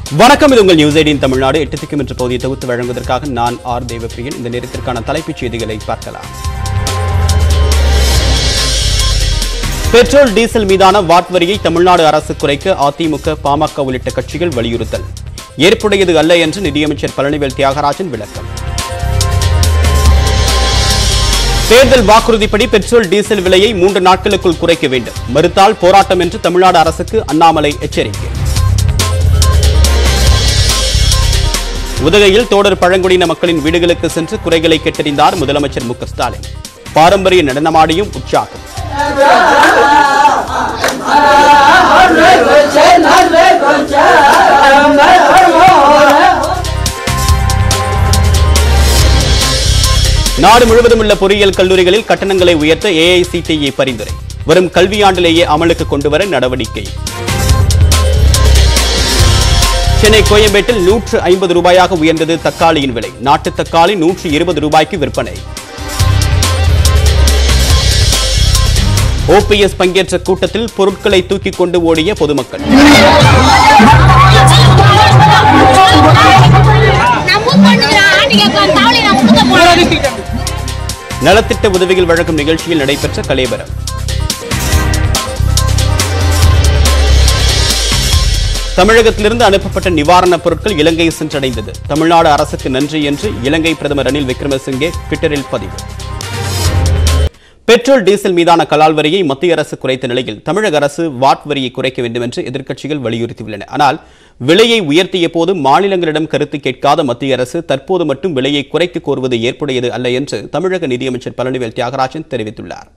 வணக்கம் இது உங்கள் நியூஸ் எயிட்டின் தமிழ்நாடு எட்டு திக்கும் என்ற பகுதியை தொகுத்து வழங்குவதற்காக நான் ஆர் தேவப்பிரியன் இந்த நேரத்திற்கான தலைப்புச் செய்திகளை பார்க்கலாம் பெட்ரோல் டீசல் மீதான வாட் வரியை தமிழ்நாடு அரசு குறைக்க அதிமுக பாமக உள்ளிட்ட கட்சிகள் வலியுறுத்தல் ஏற்புடையது அல்ல என்று நிதியமைச்சர் பழனிவேல் தியாகராஜன் விளக்கம் தேர்தல் வாக்குறுதிப்படி பெட்ரோல் டீசல் விலையை மூன்று நாட்களுக்குள் குறைக்க வேண்டும் மறுத்தால் போராட்டம் என்று தமிழ்நாடு அரசுக்கு அண்ணாமலை எச்சரிக்கை உதகையில் தோடர் பழங்குடியின மக்களின் வீடுகளுக்கு சென்று குறைகளை கேட்டறிந்தார் முதலமைச்சர் மு க ஸ்டாலின் பாரம்பரிய நடனமாடியும் உற்சாகம் நாடு முழுவதும் உள்ள பொறியியல் கல்லூரிகளில் கட்டணங்களை உயர்த்த ஏஐசிடிஇ பரிந்துரை வரும் கல்வியாண்டிலேயே அமலுக்கு கொண்டுவர நடவடிக்கை சென்னை கோயம்பேட்டில் நூற்று ஐம்பது ரூபாயாக உயர்ந்தது தக்காளியின் விலை நாட்டு தக்காளி நூற்று இருபது ரூபாய்க்கு விற்பனை ஓபிஎஸ் பங்கேற்ற கூட்டத்தில் பொருட்களை தூக்கிக் கொண்டு ஓடிய பொதுமக்கள் நம்ம பண்ணுறோம் நீங்க தவளை நான் கொடுக்க போறேன் நலத்திட்ட உதவிகள் வழங்கும் நிகழ்ச்சியில் நடைபெற்ற கலேபரம் தமிழகத்திலிருந்து அனுப்பப்பட்ட நிவாரணப் பொருட்கள் இலங்கை சென்றடைந்தது தமிழ்நாடு அரசுக்கு நன்றி என்று இலங்கை பிரதமர் ரணில் விக்ரமசிங்கே ட்விட்டரில் பதிவு பெட்ரோல் டீசல் மீதான கலால் வரியை மத்திய அரசு குறைத்த நிலையில் தமிழக அரசு வாட் வரியை குறைக்க வேண்டும் என்று எதிர்க்கட்சிகள் வலியுறுத்தியுள்ளன ஆனால் விலையை உயர்த்திய போது மாநிலங்களிடம் கருத்து கேட்காத மத்திய அரசு தற்போது மட்டும் விலையை குறைத்து கோருவது ஏற்புடையது அல்ல என்று தமிழக நிதியமைச்சர் பழனிவேல் தியாகராஜன் தெரிவித்துள்ளார்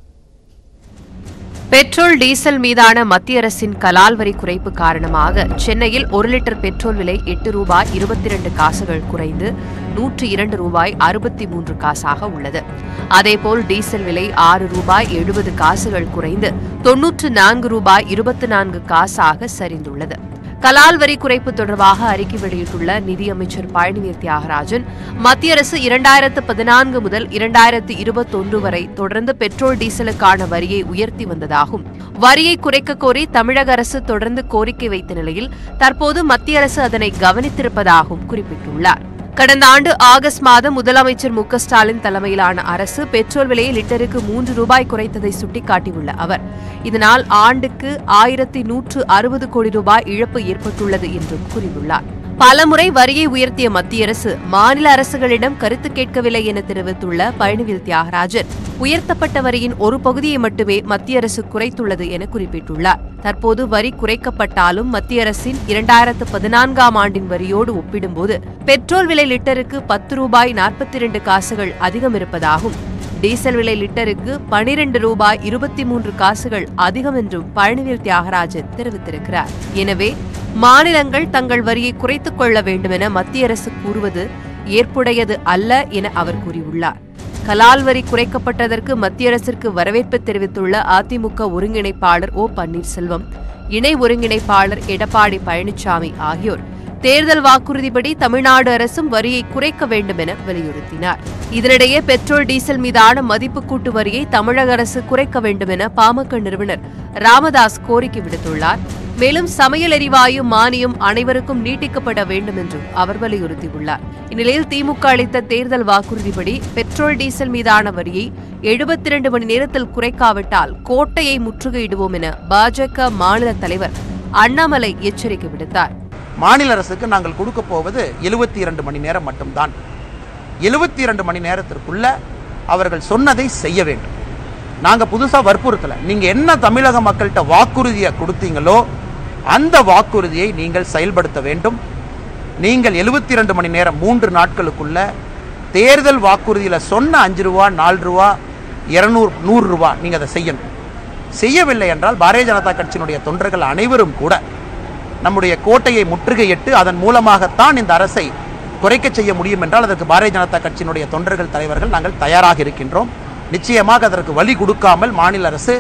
பெட்ரோல் டீசல் மீதான மத்திய அரசின் கலால் வரி குறைப்பு காரணமாக சென்னையில் ஒரு லிட்டர் பெட்ரோல் விலை எட்டு ரூபாய் இருபத்தி இரண்டு காசுகள் குறைந்து நூற்று இரண்டு ரூபாய் அறுபத்தி மூன்று காசாக உள்ளது அதேபோல் டீசல் விலை ஆறு ரூபாய் எழுபது காசுகள் குறைந்து தொன்னூற்று நான்கு ரூபாய் இருபத்தி நான்கு காசாக சரிந்துள்ளது கலால் வரி குறைப்பு தொடர்பாக அறிக்கை வெளியிட்டுள்ள நிதியமைச்சர் பழனிவேல் தியாகராஜன் மத்திய அரசு இரண்டாயிரத்து பதினான்கு முதல் இரண்டாயிரத்து இருபத்தொன்று வரை தொடர்ந்து பெட்ரோல் டீசலுக்கான வரியை உயர்த்தி வந்ததாகும் வரியை குறைக்க கோரி தமிழக அரசு தொடர்ந்து கோரிக்கை வைத்த நிலையில் தற்போது மத்திய அரசு அதனை கவனித்திருப்பதாகவும் குறிப்பிட்டுள்ளார் கடந்த ஆண்டு ஆகஸ்ட் மாதம் முதலமைச்சர் மு க ஸ்டாலின் தலைமையிலான அரசு பெட்ரோல் விலையை லிட்டருக்கு மூன்று ரூபாய் குறைத்ததை சுட்டிக்காட்டியுள்ள அவர் இதனால் ஆண்டுக்கு ஆயிரத்தி நூற்று அறுபது கோடி ரூபாய் இழப்பு ஏற்பட்டுள்ளது என்றும் கூறியுள்ளார் பலமுறை வரியை உயர்த்திய மத்திய அரசு மாநில அரசுகளிடம் கருத்து கேட்கவில்லை என தெரிவித்துள்ள பழனிவேல் தியாகராஜன் உயர்த்தப்பட்ட வரியின் ஒரு பகுதியை மட்டுமே மத்திய அரசு குறைத்துள்ளது என குறிப்பிட்டுள்ளார் தற்போது வரி குறைக்கப்பட்டாலும் மத்திய அரசின் இரண்டாயிரத்து பதினான்காம் ஆண்டின் வரியோடு ஒப்பிடும்போது பெட்ரோல் விலை லிட்டருக்கு பத்து ரூபாய் நாற்பத்தி இரண்டு காசுகள் அதிகம் இருப்பதாகும் டீசல் விலை லிட்டருக்கு பனிரெண்டு ரூபாய் இருபத்தி மூன்று காசுகள் அதிகம் என்றும் பழனிவேல் தியாகராஜன் தெரிவித்திருக்கிறார் எனவே மாநிலங்கள் தங்கள் வரியை குறைத்துக் கொள்ள வேண்டுமென மத்திய அரசு கூறுவது ஏற்புடையது அல்ல என அவர் கூறியுள்ளார் கலால் வரி குறைக்கப்பட்டதற்கு மத்திய அரசிற்கு வரவேற்பு தெரிவித்துள்ள அதிமுக ஒருங்கிணைப்பாளர் ஓ பன்னீர்செல்வம் இணை ஒருங்கிணைப்பாளர் எடப்பாடி பழனிசாமி ஆகியோர் தேர்தல் வாக்குறுதிப்படி தமிழ்நாடு அரசும் வரியை குறைக்க வேண்டும் என வலியுறுத்தினார் இதனிடையே பெட்ரோல் டீசல் மீதான மதிப்பு கூட்டு வரியை தமிழக அரசு குறைக்க வேண்டும் என பாமக நிறுவனர் ராமதாஸ் கோரிக்கை விடுத்துள்ளார் மேலும் சமையல் எரிவாயு மானியம் அனைவருக்கும் நீட்டிக்கப்பட வேண்டும் என்றும் அவர் வலியுறுத்தியுள்ளார் இந்நிலையில் திமுக அளித்த தேர்தல் வாக்குறுதிப்படி பெட்ரோல் டீசல் மீதான வரியை எழுபத்தி இரண்டு மணி நேரத்தில் குறைக்காவிட்டால் கோட்டையை முற்றுகையிடுவோம் என பாஜக மாநில தலைவர் அண்ணாமலை எச்சரிக்கை விடுத்தார் மாநில அரசுக்கு நாங்கள் கொடுக்க போவது எழுபத்தி இரண்டு மணி நேரம் மட்டும்தான் எழுபத்தி இரண்டு மணி நேரத்திற்குள்ள அவர்கள் சொன்னதை செய்ய வேண்டும் நாங்கள் புதுசாக வற்புறுத்தலை நீங்கள் என்ன தமிழக மக்கள்கிட்ட வாக்குறுதியை கொடுத்தீங்களோ அந்த வாக்குறுதியை நீங்கள் செயல்படுத்த வேண்டும் நீங்கள் எழுபத்தி இரண்டு மணி நேரம் மூன்று நாட்களுக்குள்ள தேர்தல் வாக்குறுதியில் சொன்ன அஞ்சு ரூபா நாலு ரூபா இரநூறு நூறு ரூபா நீங்கள் அதை செய்யணும் செய்யவில்லை என்றால் பாரதிய ஜனதா கட்சியினுடைய தொண்டர்கள் அனைவரும் கூட நம்முடைய கோட்டையை முற்றுகையிட்டு அதன் மூலமாகத்தான் இந்த அரசை குறைக்க செய்ய முடியும் என்றால் அதற்கு பாரதிய ஜனதா கட்சியினுடைய தொண்டர்கள் தலைவர்கள் நாங்கள் தயாராக இருக்கின்றோம் நிச்சயமாக அதற்கு வழி கொடுக்காமல் மாநில அரசு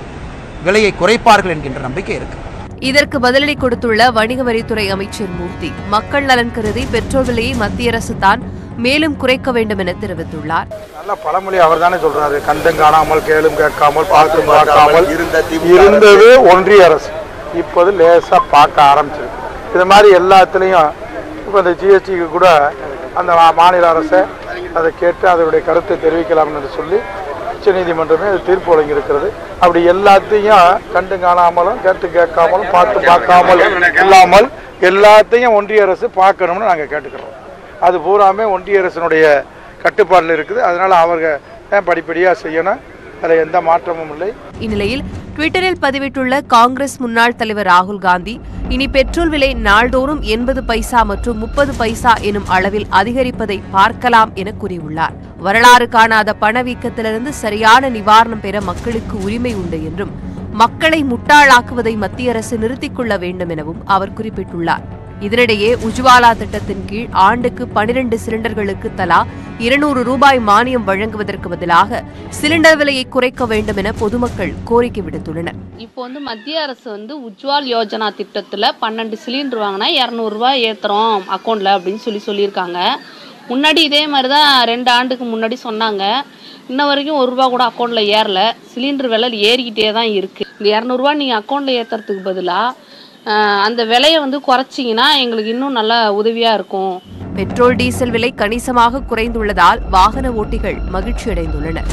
விலையை குறைப்பார்கள் என்கின்ற நம்பிக்கை இருக்கு இதற்கு பதிலடி கொடுத்துள்ள வணிக வரித்துறை அமைச்சர் மூர்த்தி மக்கள் நலன் கருதி பெட்ரோல் விலையை மத்திய அரசு தான் மேலும் குறைக்க வேண்டும் என தெரிவித்துள்ளார் நல்ல பழமொழி அவர் தானே சொல்றாரு கண்டும் காணாமல் கேளும் கேட்காமல் பார்த்தும் பார்க்காமல் இருந்த திமுக இருந்தது ஒன்றிய அரசு இப்போது லேசா பார்க்க ஆரம்பிச்சிருக்கு இது மாதிரி எல்லாத்துலேயும் இப்போ இந்த ஜிஎஸ்டிக்கு கூட அந்த மா- மாநில அரசை அதை கேட்டு அதனுடைய கருத்தை தெரிவிக்கலாம்னு சொல்லி உச்சநீதிமன்றமே அது தீர்ப்பு வழங்கியிருக்கிறது அப்படி எல்லாத்தையும் கண்டு காணாமலும் கேட்டு கேட்காமலும் பார்த்து பார்க்காமலும் இல்லாமல் எல்லாத்தையும் ஒன்றிய அரசு பார்க்கணும்னு நாங்கள் கேட்டுக்கிறோம் அது பூராமே ஒன்றிய அரசினுடைய கட்டுப்பாட்டில் இருக்குது அதனால் அவங்க தான் படிப்படியாக செய்யணும் அதில் எந்த மாற்றமும் இல்லை இந்நிலையில் ட்விட்டரில் பதிவிட்டுள்ள காங்கிரஸ் முன்னாள் தலைவர் ராகுல் காந்தி இனி பெட்ரோல் விலை நாள்தோறும் எண்பது பைசா மற்றும் முப்பது பைசா எனும் அளவில் அதிகரிப்பதை பார்க்கலாம் என கூறியுள்ளார் வரலாறு காணாத பணவீக்கத்திலிருந்து சரியான நிவாரணம் பெற மக்களுக்கு உரிமை உண்டு என்றும் மக்களை முட்டாளாக்குவதை மத்திய அரசு நிறுத்திக் கொள்ள வேண்டும் எனவும் அவர் குறிப்பிட்டுள்ளார் இதனிடையே உஜ்வாலா திட்டத்தின் கீழ் ஆண்டுக்கு பனிரெண்டு சிலிண்டர்களுக்கு தலா இருநூறு ரூபாய் மானியம் வழங்குவதற்கு பதிலாக சிலிண்டர் விலையை குறைக்க வேண்டும் என பொதுமக்கள் கோரிக்கை விடுத்துள்ளனர் இப்போ வந்து மத்திய அரசு வந்து உஜ்வால் யோஜனா திட்டத்தில் பன்னெண்டு சிலிண்டர் வாங்கினா இரநூறுவா ஏற்றுறோம் அக்கௌண்ட்டில் அப்படின்னு சொல்லி சொல்லியிருக்காங்க முன்னாடி இதே மாதிரி தான் ரெண்டு ஆண்டுக்கு முன்னாடி சொன்னாங்க இன்ன வரைக்கும் ஒரு ரூபா கூட அக்கௌண்ட்டில் ஏறல சிலிண்டர் விலை ஏறிக்கிட்டே தான் இருக்குது இந்த இரநூறுவா நீங்கள் அக்கௌண்ட்டில் ஏற்றுறதுக்கு பதிலாக அந்த விலையை வந்து குறைச்சிங்கன்னா எங்களுக்கு இன்னும் நல்லா உதவியாக இருக்கும் பெட்ரோல் டீசல் விலை கணிசமாக குறைந்துள்ளதால் வாகன ஓட்டிகள் மகிழ்ச்சியடைந்துள்ளனர்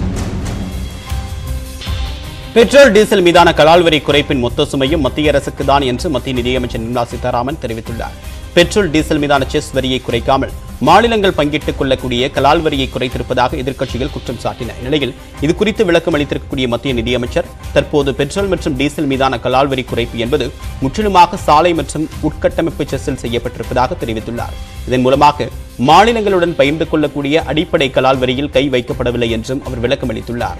பெட்ரோல் டீசல் மீதான கலால் வரி குறைப்பின் மொத்த சுமையும் மத்திய அரசுக்கு தான் என்று மத்திய நிதியமைச்சர் நிர்மலா சீதாராமன் தெரிவித்துள்ளார் பெட்ரோல் டீசல் மீதான செஸ் வரியை குறைக்காமல் மாநிலங்கள் பங்கிட்டுக் கொள்ளக்கூடிய கலால் வரியை குறைத்திருப்பதாக எதிர்க்கட்சிகள் குற்றம் சாட்டின இந்நிலையில் இது குறித்து விளக்கம் அளித்திருக்கக்கூடிய மத்திய நிதியமைச்சர் தற்போது பெட்ரோல் மற்றும் டீசல் மீதான கலால் வரி குறைப்பு என்பது முற்றிலுமாக சாலை மற்றும் உட்கட்டமைப்பு செஸ்ஸில் செய்யப்பட்டிருப்பதாக தெரிவித்துள்ளார் இதன் மூலமாக மாநிலங்களுடன் பகிர்ந்து கொள்ளக்கூடிய அடிப்படை கலால் வரியில் கை வைக்கப்படவில்லை என்றும் அவர் விளக்கம் அளித்துள்ளார்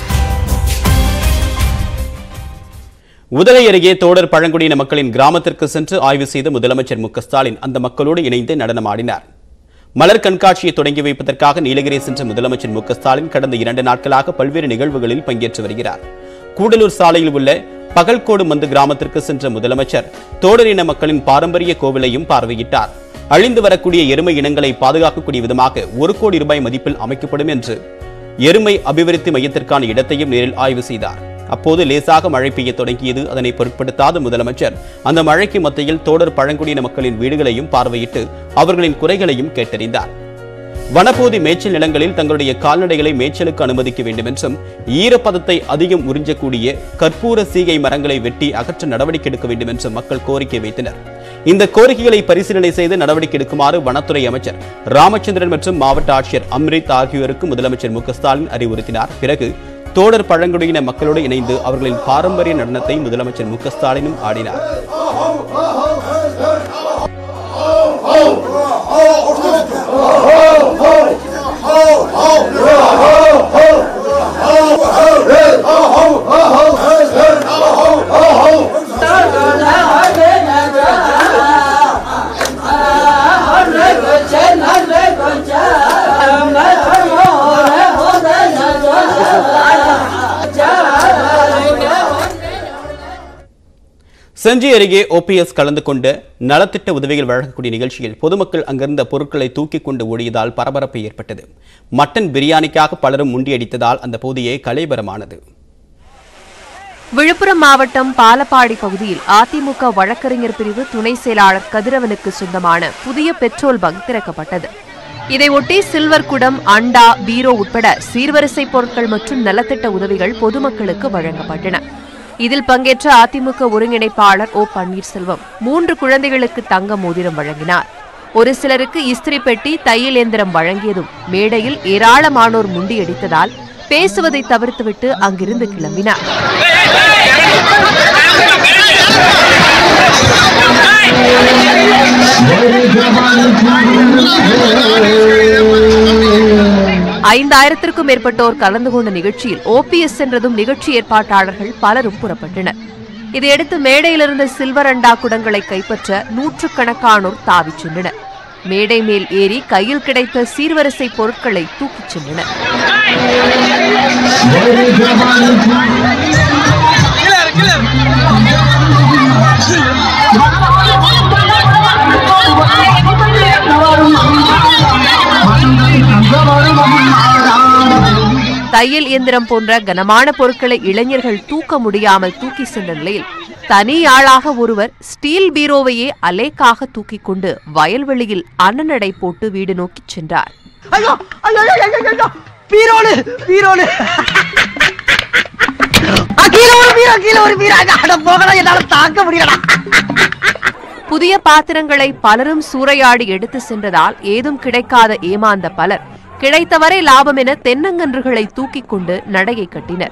உதகை அருகே தோடர் பழங்குடியின மக்களின் கிராமத்திற்கு சென்று ஆய்வு செய்த முதலமைச்சர் மு க ஸ்டாலின் அந்த மக்களோடு இணைந்து நடனமாடினார் மலர் கண்காட்சியை தொடங்கி வைப்பதற்காக நீலகிரி சென்ற முதலமைச்சர் மு க ஸ்டாலின் கடந்த இரண்டு நாட்களாக பல்வேறு நிகழ்வுகளில் பங்கேற்று வருகிறார் கூடலூர் சாலையில் உள்ள பகல்கோடு மந்து கிராமத்திற்கு சென்ற முதலமைச்சர் தோடர் இன மக்களின் பாரம்பரிய கோவிலையும் பார்வையிட்டார் அழிந்து வரக்கூடிய எருமை இனங்களை பாதுகாக்கக்கூடிய விதமாக ஒரு கோடி ரூபாய் மதிப்பில் அமைக்கப்படும் என்று எருமை அபிவிருத்தி மையத்திற்கான இடத்தையும் நேரில் ஆய்வு செய்தார் அப்போது லேசாக மழை பெய்யத் தொடங்கியது அதனை பொருட்படுத்தாத முதலமைச்சர் அந்த மழைக்கு மத்தியில் தோடர் பழங்குடியின மக்களின் வீடுகளையும் பார்வையிட்டு அவர்களின் குறைகளையும் கேட்டறிந்தார் வனப்பகுதி மேய்ச்சல் நிலங்களில் தங்களுடைய கால்நடைகளை மேய்ச்சலுக்கு அனுமதிக்க வேண்டும் என்றும் ஈரப்பதத்தை அதிகம் உறிஞ்சக்கூடிய கற்பூர சீகை மரங்களை வெட்டி அகற்ற நடவடிக்கை எடுக்க வேண்டும் என்றும் மக்கள் கோரிக்கை வைத்தனர் இந்த கோரிக்கைகளை பரிசீலனை செய்து நடவடிக்கை எடுக்குமாறு வனத்துறை அமைச்சர் ராமச்சந்திரன் மற்றும் மாவட்ட ஆட்சியர் அம்ரித் ஆகியோருக்கு முதலமைச்சர் மு க ஸ்டாலின் அறிவுறுத்தினார் பிறகு தோடர் பழங்குடியின மக்களோடு இணைந்து அவர்களின் பாரம்பரிய நடனத்தை முதலமைச்சர் மு க ஸ்டாலினும் ஆடினார் செஞ்சி அருகே ஓபிஎஸ் கலந்து கொண்ட நலத்திட்ட உதவிகள் வழங்கக்கூடிய நிகழ்ச்சியில் பொதுமக்கள் அங்கிருந்த பொருட்களை தூக்கிக் கொண்டு ஓடியதால் பரபரப்பு ஏற்பட்டது மட்டன் பிரியாணிக்காக பலரும் முண்டியடித்ததால் அந்த பகுதியே கலைபரமானது விழுப்புரம் மாவட்டம் பாலப்பாடி பகுதியில் அதிமுக வழக்கறிஞர் பிரிவு துணை செயலாளர் கதிரவனுக்கு சொந்தமான புதிய பெட்ரோல் பங்க் திறக்கப்பட்டது இதையொட்டி சில்வர் குடம் அண்டா பீரோ உட்பட சீர்வரிசை பொருட்கள் மற்றும் நலத்திட்ட உதவிகள் பொதுமக்களுக்கு வழங்கப்பட்டன இதில் பங்கேற்ற அதிமுக ஒருங்கிணைப்பாளர் ஓ பன்னீர்செல்வம் மூன்று குழந்தைகளுக்கு தங்க மோதிரம் வழங்கினார் ஒரு சிலருக்கு இஸ்திரி பெட்டி தையல் இயந்திரம் வழங்கியதும் மேடையில் ஏராளமானோர் முண்டியடித்ததால் பேசுவதை தவிர்த்துவிட்டு அங்கிருந்து கிளம்பினார் ஐந்தாயிரத்திற்கும் மேற்பட்டோர் கலந்து கொண்ட நிகழ்ச்சியில் ஓபிஎஸ் என்றதும் நிகழ்ச்சி ஏற்பாட்டாளர்கள் பலரும் புறப்பட்டனர் இதையடுத்து மேடையிலிருந்த சில்வர் அண்டா குடங்களை கைப்பற்ற நூற்றுக்கணக்கானோர் தாவிச் சென்றனர் மேடை மேல் ஏறி கையில் கிடைத்த சீர்வரிசை பொருட்களை தூக்கிச் சென்றனர் தையல் இயந்திரம் போன்ற கனமான பொருட்களை இளைஞர்கள் தூக்க முடியாமல் தூக்கி சென்ற நிலையில் தனி ஆளாக ஒருவர் ஸ்டீல் பீரோவையே அலேக்காக தூக்கிக் கொண்டு வயல்வெளியில் அன்னநடை போட்டு வீடு நோக்கிச் சென்றார் ஐயோ ஐயோ ஐயோ ஐயோ, ஐயோ பீரோடு பீரோடு ஆ, கீழே ஒரு பீரோ கீழே ஒரு பீரோ அட போகடா என்னால தாக்க முடியலடா புதிய பாத்திரங்களை பலரும் சூறையாடி எடுத்து சென்றதால் ஏதும் கிடைக்காத ஏமாந்த பலர் கிடைத்தவரை லாபம் என தென்னங்கன்றுகளை தூக்கிக் கொண்டு நடையை கட்டினர்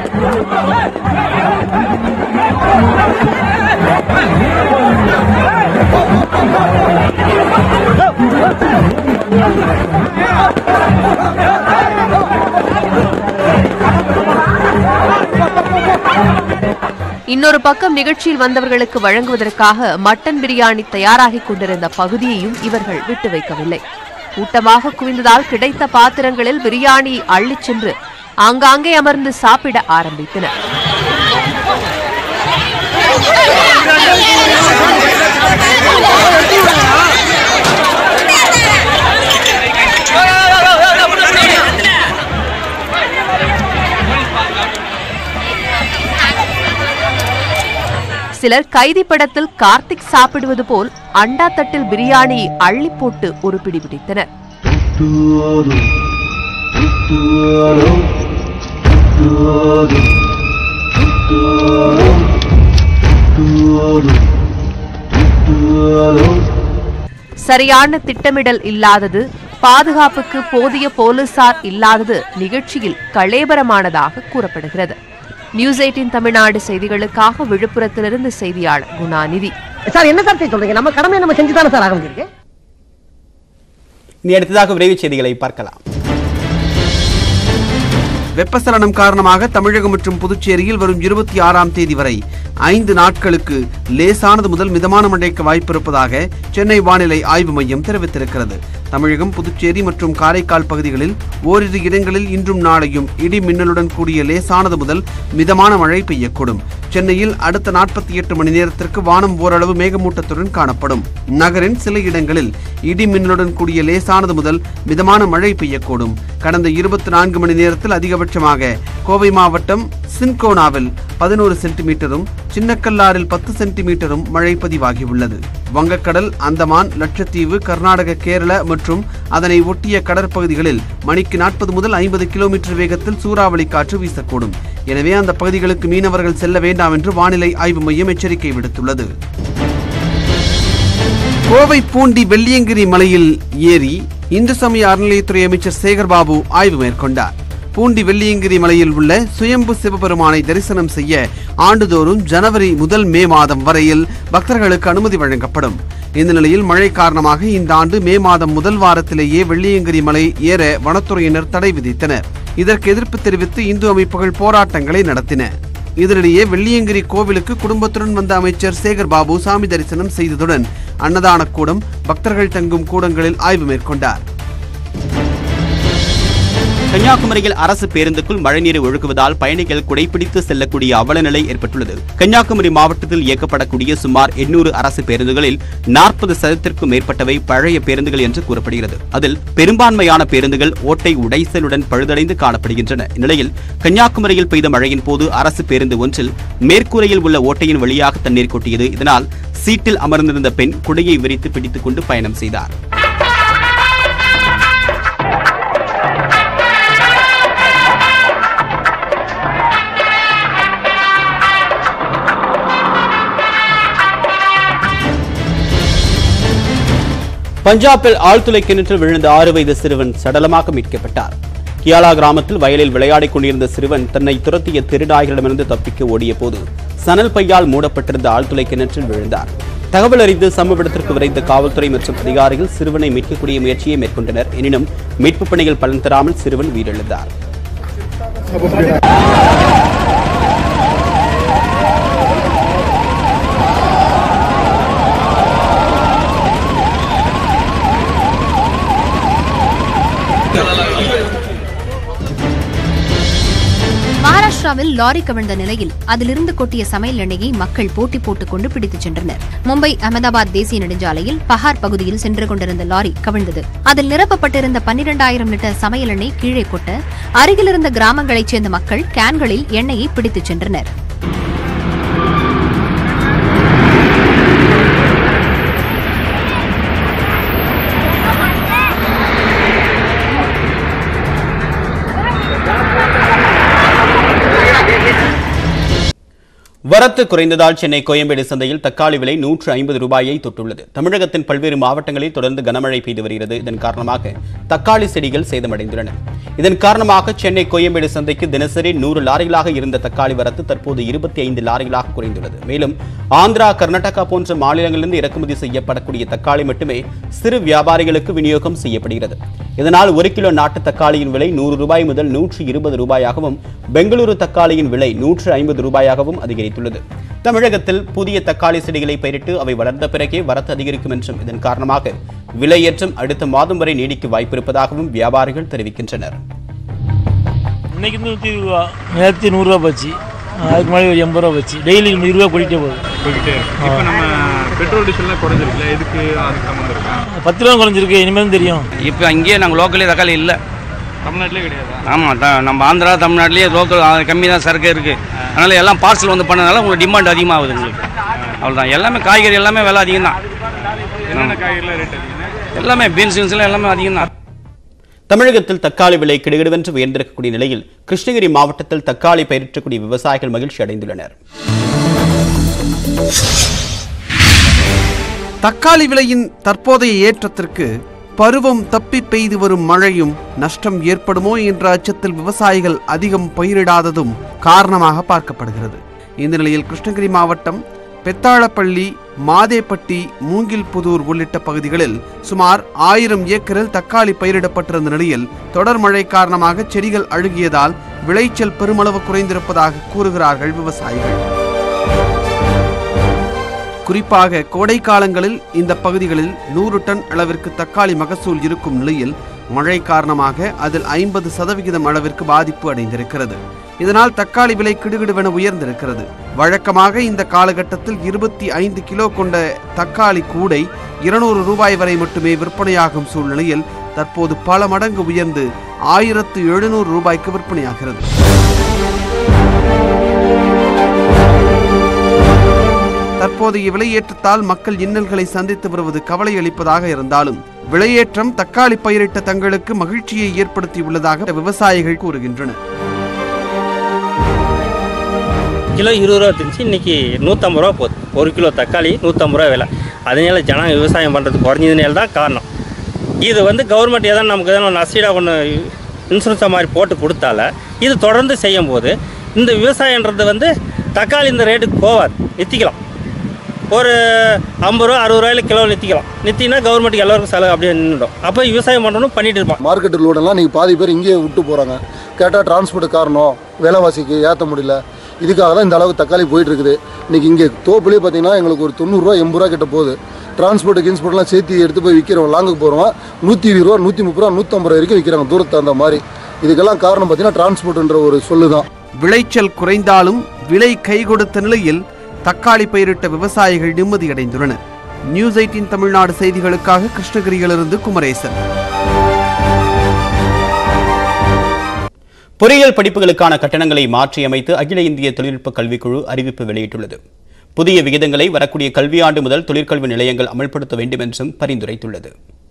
இன்னொரு பக்கம் நிகழ்ச்சியில் வந்தவர்களுக்கு வழங்குவதற்காக மட்டன் பிரியாணி தயாராகிக் கொண்டிருந்த பகுதியையும் இவர்கள் விட்டு வைக்கவில்லை கூட்டமாக குவிந்ததால் கிடைத்த பாத்திரங்களில் பிரியாணியை அள்ளிச் சென்று ஆங்காங்கே அமர்ந்து சாப்பிட ஆரம்பித்தனர் சிலர் கைதி படத்தில் கார்த்திக் சாப்பிடுவது போல் அண்டா தட்டில் பிரியாணியை அள்ளி போட்டு ஒரு பிடி பிடித்தனர் சரியான திட்டமிடல் இல்லாதது பாதுகாப்புக்கு போதிய போலீசார் இல்லாதது நிகழ்ச்சியில் களேபரமானதாக கூறப்படுகிறது நியூஸ் எயிட்டின் தமிழ்நாடு செய்திகளுக்காக விழுப்புரத்திலிருந்து செய்தியாளர் குணாநிதி சார் என்ன சார் செய்ய சொல்றீங்க நம்ம கடமையை நம்ம செஞ்சு தானே சார் ஆக வேண்டியிருக்கு இனி அடுத்ததாக விரைவு செய்திகளை பார்க்கலாம் வெப்பசலனம் காரணமாக தமிழகம் மற்றும் புதுச்சேரியில் வரும் இருபத்தி ஆறாம் தேதி வரை ஐந்து நாட்களுக்கு லேசானது முதல் மிதமான மழைக்கு வாய்ப்பிருப்பதாக சென்னை வானிலை ஆய்வு மையம் தெரிவித்திருக்கிறது தமிழகம் புதுச்சேரி மற்றும் காரைக்கால் பகுதிகளில் ஓரிரு இடங்களில் இன்றும் நாளையும் இடி மின்னலுடன் கூடிய லேசானது முதல் மிதமான மழை பெய்யக்கூடும் சென்னையில் அடுத்த நாற்பத்தி எட்டு மணி நேரத்திற்கு வானம் ஓரளவு மேகமூட்டத்துடன் காணப்படும் நகரின் சில இடங்களில் இடி மின்னலுடன் கூடிய லேசானது முதல் மிதமான மழை பெய்யக்கூடும் கடந்த இருபத்தி நான்கு மணி நேரத்தில் அதிகபட்சமாக கோவை மாவட்டம் சின்கோனாவில் பதினோரு சென்டிமீட்டரும் சின்னக்கல்லாரில் பத்து சென்டிமீட்டரும் மழை பதிவாகியுள்ளது வங்கக்கடல் அந்தமான் லட்சத்தீவு கர்நாடக கேரள மற்றும் அதனை ஒட்டிய கடற்பகுதிகளில் மணிக்கு நாற்பது முதல் ஐம்பது கிலோமீட்டர் வேகத்தில் சூறாவளி காற்று வீசக்கூடும் எனவே அந்த பகுதிகளுக்கு மீனவர்கள் செல்ல வேண்டாம் என்று வானிலை ஆய்வு மையம் எச்சரிக்கை விடுத்துள்ளது கோவை பூண்டி வெள்ளியங்கிரி மலையில் ஏறி இந்து சமய அறநிலையத்துறை அமைச்சர் சேகர்பாபு ஆய்வு மேற்கொண்டார் பூண்டி வெள்ளியங்கிரி மலையில் உள்ள சுயம்பு சிவபெருமானை தரிசனம் செய்ய ஆண்டுதோறும் ஜனவரி முதல் மே மாதம் வரையில் பக்தர்களுக்கு அனுமதி வழங்கப்படும் இந்த நிலையில் மழை காரணமாக இந்த ஆண்டு மே மாதம் முதல் வாரத்திலேயே வெள்ளியங்கிரி மலை ஏற வனத்துறையினர் தடை விதித்தனர் இதற்கு எதிர்ப்பு தெரிவித்து இந்து அமைப்புகள் போராட்டங்களை நடத்தின இதனிடையே வெள்ளியங்கிரி கோவிலுக்கு குடும்பத்துடன் வந்த அமைச்சர் சேகர் பாபு சாமி தரிசனம் செய்ததுடன் அன்னதான கூடம் பக்தர்கள் தங்கும் கூடங்களில் ஆய்வு மேற்கொண்டார் கன்னியாகுமரியில் அரசு பேருந்துக்குள் மழைநீரை ஒழுகுவதால் பயணிகள் குடைப்பிடித்து செல்லக்கூடிய அவலநிலை ஏற்பட்டுள்ளது கன்னியாகுமரி மாவட்டத்தில் இயக்கப்படக்கூடிய சுமார் 800 அரசு பேருந்துகளில் நாற்பது சதத்திற்கும் மேற்பட்டவை பழைய பேருந்துகள் என்று கூறப்படுகிறது அதில் பெரும்பான்மையான பேருந்துகள் ஓட்டை உடைசலுடன் பழுதடைந்து காணப்படுகின்றன இந்நிலையில் கன்னியாகுமரியில் பெய்த மழையின் போது அரசு பேருந்து ஒன்றில் மேற்கூரையில் உள்ள ஓட்டையின் வழியாக தண்ணீர் கொட்டியது இதனால் சீட்டில் அமர்ந்திருந்த பெண் குடையை விரித்து பிடித்துக் கொண்டு பயணம் செய்தார் பஞ்சாபில் ஆழ்துளை கிணற்றில் விழுந்த ஆறு வயது சிறுவன் சடலமாக மீட்கப்பட்டார் கியாலா கிராமத்தில் வயலில் விளையாடிக் கொண்டிருந்த சிறுவன் தன்னை துரத்திய திருநாய்களிடமிருந்து தப்பிக்க ஓடிய போது சணல் பையால் மூடப்பட்டிருந்த ஆழ்துளை கிணற்றில் விழுந்தார் தகவல் அறிந்து சம்பவ இடத்திற்கு விரைந்த காவல்துறை மற்றும் அதிகாரிகள் சிறுவனை மீட்கக்கூடிய முயற்சியை மேற்கொண்டனர் எனினும் மீட்புப் பணிகள் பலன் தராமல் சிறுவன் உயிரிழந்தார் மகாராஷ்டிராவில் லாரி கவிழ்ந்த நிலையில் அதிலிருந்து கொட்டிய சமையல் எண்ணெயை மக்கள் போட்டி போட்டுக் கொண்டு பிடித்துச் சென்றனர் மும்பை அகமதாபாத் தேசிய நெடுஞ்சாலையில் பஹார் பகுதியில் சென்று கொண்டிருந்த லாரி கவிழ்ந்தது அதில் நிரப்பப்பட்டிருந்த பன்னிரண்டாயிரம் லிட்டர் சமையல் எண்ணெய் கீழே கொட்ட அருகிலிருந்த கிராமங்களைச் சேர்ந்த மக்கள் கேன்களில் எண்ணெயை பிடித்துச் சென்றனர் வரத்து குறைந்ததால் சென்னை கோயம்பேடு சந்தையில் தக்காளி விலை நூற்று ஐம்பது ரூபாயை தொட்டுள்ளது தமிழகத்தின் பல்வேறு மாவட்டங்களில் தொடர்ந்து கனமழை பெய்து வருகிறது இதன் காரணமாக தக்காளி செடிகள் சேதமடைந்துள்ளன இதன் காரணமாக சென்னை கோயம்பேடு சந்தைக்கு தினசரி நூறு லாரிகளாக இருந்த தக்காளி வரத்து தற்போது இருபத்தி ஐந்து லாரிகளாக குறைந்துள்ளது மேலும் ஆந்திரா கர்நாடகா போன்ற மாநிலங்களிலிருந்து இறக்குமதி செய்யப்படக்கூடிய தக்காளி மட்டுமே சிறு வியாபாரிகளுக்கு விநியோகம் செய்யப்படுகிறது இதனால் ஒரு கிலோ நாட்டு தக்காளியின் விலை நூறு ரூபாய் முதல் நூற்று இருபது ரூபாயாகவும் பெங்களூரு தக்காளியின் விலை நூற்று ஐம்பது ரூபாயாகவும் அதிகரித்துள்ளது தமிழகத்தில் புதிய தக்காளி செடிகளை பயிரிட்டு அவை வளர்ந்த பிறகே வரத்து அதிகரிக்கும் என்றும் இதன் காரணமாக விலையேற்றம் அடுத்த மாதம் வரை நீடிக்க வாய்ப்பிருப்பதாகவும் வியாபாரிகள் தெரிவிக்கின்றனர் இன்னைக்கு நூற்றி ரூபா நேற்று நூறுரூவா போச்சு அதுக்கு முன்னாடி ஒரு எண்பது ரூபா போச்சு டெய்லி இருபது ரூபா போயிட்டே போகுது போய்கிட்டே இருக்கு இப்போ நம்ம பெட்ரோல் டீசல்லாம் குறைஞ்சிருக்குல்ல எதுக்கு அதுக்கு சம்மந்தம் இருக்கா பத்து ரூபா குறைஞ்சிருக்கு இனிமேல் தெரியும் இப்போ இங்கேயே நாங்கள் லோக்கலே தக்காளி இல்லை தமிழ்நாட்டிலே கிடையாதா ஆமாம் த நம்ம ஆந்திரா தமிழ்நாட்டிலேயே லோக்கல் கம்மி தான் சரக்கு இருக்குது அதனால் எல்லாம் பார்சல் வந்து பண்ணனால உங்களுக்கு டிமாண்ட் அதிகமாகுது உங்களுக்கு அவ்வளோதான் எல்லாமே காய்கறி எல்லாமே விலை அதிகம் தான் என்னென்ன காய்கறிலாம் ரேட் அதிகம் எல்லாமே பீன்ஸ் கீன்ஸ்லாம் எல்லாமே அதிகம் தான் தமிழகத்தில் தக்காளி விலை கிடுகிடுவென்று உயர்ந்திருக்கக்கூடிய நிலையில் கிருஷ்ணகிரி மாவட்டத்தில் தக்காளி பயிரிட்டக்கூடிய விவசாயிகள் மகிழ்ச்சி அடைந்துள்ளனர் தக்காளி விலையின் தற்போதைய ஏற்றத்திற்கு பருவம் தப்பி பெய்து வரும் மழையும் நஷ்டம் ஏற்படுமோ என்ற அச்சத்தில் விவசாயிகள் அதிகம் பயிரிடாததும் காரணமாக பார்க்கப்படுகிறது இந்த நிலையில் கிருஷ்ணகிரி மாவட்டம் பெத்தாளப்பள்ளி மாதேப்பட்டி மூங்கில்புதூர் உள்ளிட்ட பகுதிகளில் சுமார் ஆயிரம் ஏக்கரில் தக்காளி பயிரிடப்பட்டிருந்த நிலையில் தொடர் மழை காரணமாக செடிகள் அழுகியதால் விளைச்சல் பெருமளவு குறைந்திருப்பதாக கூறுகிறார்கள் விவசாயிகள் குறிப்பாக கோடை காலங்களில் இந்த பகுதிகளில் நூறு டன் அளவிற்கு தக்காளி மகசூல் இருக்கும் நிலையில் மழை காரணமாக அதில் ஐம்பது சதவிகிதம் அளவிற்கு பாதிப்பு அடைந்திருக்கிறது இதனால் தக்காளி விலை கிடுகிடுவென உயர்ந்திருக்கிறது வழக்கமாக இந்த காலகட்டத்தில் இருபத்தி ஐந்து கிலோ கொண்ட தக்காளி கூடை இருநூறு ரூபாய் வரை மட்டுமே விற்பனையாகும் சூழ்நிலையில் தற்போது பல மடங்கு உயர்ந்து ஆயிரத்து எழுநூறு ரூபாய்க்கு விற்பனையாகிறது தற்போதைய விலையேற்றத்தால் மக்கள் இன்னல்களை சந்தித்து வருவது கவலை அளிப்பதாக இருந்தாலும் விலையேற்றம் தக்காளி பயிரிட்ட தங்களுக்கு மகிழ்ச்சியை ஏற்படுத்தியுள்ளதாக விவசாயிகள் கூறுகின்றனர் கிலோ இருபது ரூபா இருந்துச்சு இன்னைக்கு நூற்றம்பது ரூபா போகுது ஒரு கிலோ தக்காளி நூற்றம்பது ரூபா விலை அதனால ஜனம் விவசாயம் பண்ணுறது குறைஞ்சதுனால தான் காரணம் இது வந்து கவர்மெண்ட் எதாவது நமக்கு எதாவது நஷ்டீடாக ஒன்று இன்சூரன்ஸாக மாதிரி போட்டு கொடுத்தால இது தொடர்ந்து செய்யும் போது இந்த விவசாயன்றது வந்து தக்காளி இந்த ரேட்டுக்கு போகாது நிறுத்திக்கலாம் ஒரு ஐம்பது ரூபா அறுபது ரூபாயில கிலோ நிறுத்திக்கலாம் நிறுத்தினா கவர்மெண்ட்டுக்கு எல்லாருக்கும் செலவு அப்படியே நின்றுடும் அப்போ விவசாயம் பண்ணுறோம் பண்ணிட்டு இருப்பான் மார்க்கெட்டு லோடெல்லாம் நீங்கள் பாதி பேர் இங்கேயே விட்டு போகிறாங்க கேட்டால் டிரான்ஸ்போர்ட் காரணம் விலைவாசிக்கு ஏற்ற முடியல இதுக்காக தான் இந்த அளவுக்கு தக்காளி போயிட்டு இருக்குது இன்றைக்கி இங்கே தோப்புலேயே பார்த்தீங்கன்னா எங்களுக்கு ஒரு தொண்ணூறுரூவா எண்பது ரூபா கிட்ட போகுது டிரான்ஸ்போர்ட் கின்ஸ்போர்ட்லாம் சேர்த்து எடுத்து போய் விற்கிறோம் லாங்குக்கு போகிறோம் நூற்றி இருபது ரூபா நூற்றி முப்பது ரூபா நூற்றம்பது ரூபா வரைக்கும் விற்கிறாங்க தூரத்தை அந்த மாதிரி இதுக்கெல்லாம் காரணம் பார்த்தீங்கன்னா டிரான்ஸ்போர்ட்ன்ற ஒரு சொல்லு தான் விளைச்சல் குறைந்தாலும் விலை கை கொடுத்த நிலையில் தக்காளி பயிரிட்ட விவசாயிகள் நிம்மதியடைந்துள்ளனர் நியூஸ் எயிட்டின் தமிழ்நாடு செய்திகளுக்காக கிருஷ்ணகிரியிலிருந்து குமரேசன் பொறியியல் படிப்புகளுக்கான கட்டணங்களை மாற்றியமைத்து அகில இந்திய தொழில்நுட்ப கல்விக்குழு அறிவிப்பு வெளியிட்டுள்ளது புதிய விகிதங்களை வரக்கூடிய கல்வியாண்டு முதல் தொழிற்கல்வி நிலையங்கள் அமல்படுத்த வேண்டும் என்றும் பரிந்துரைத்துள்ளது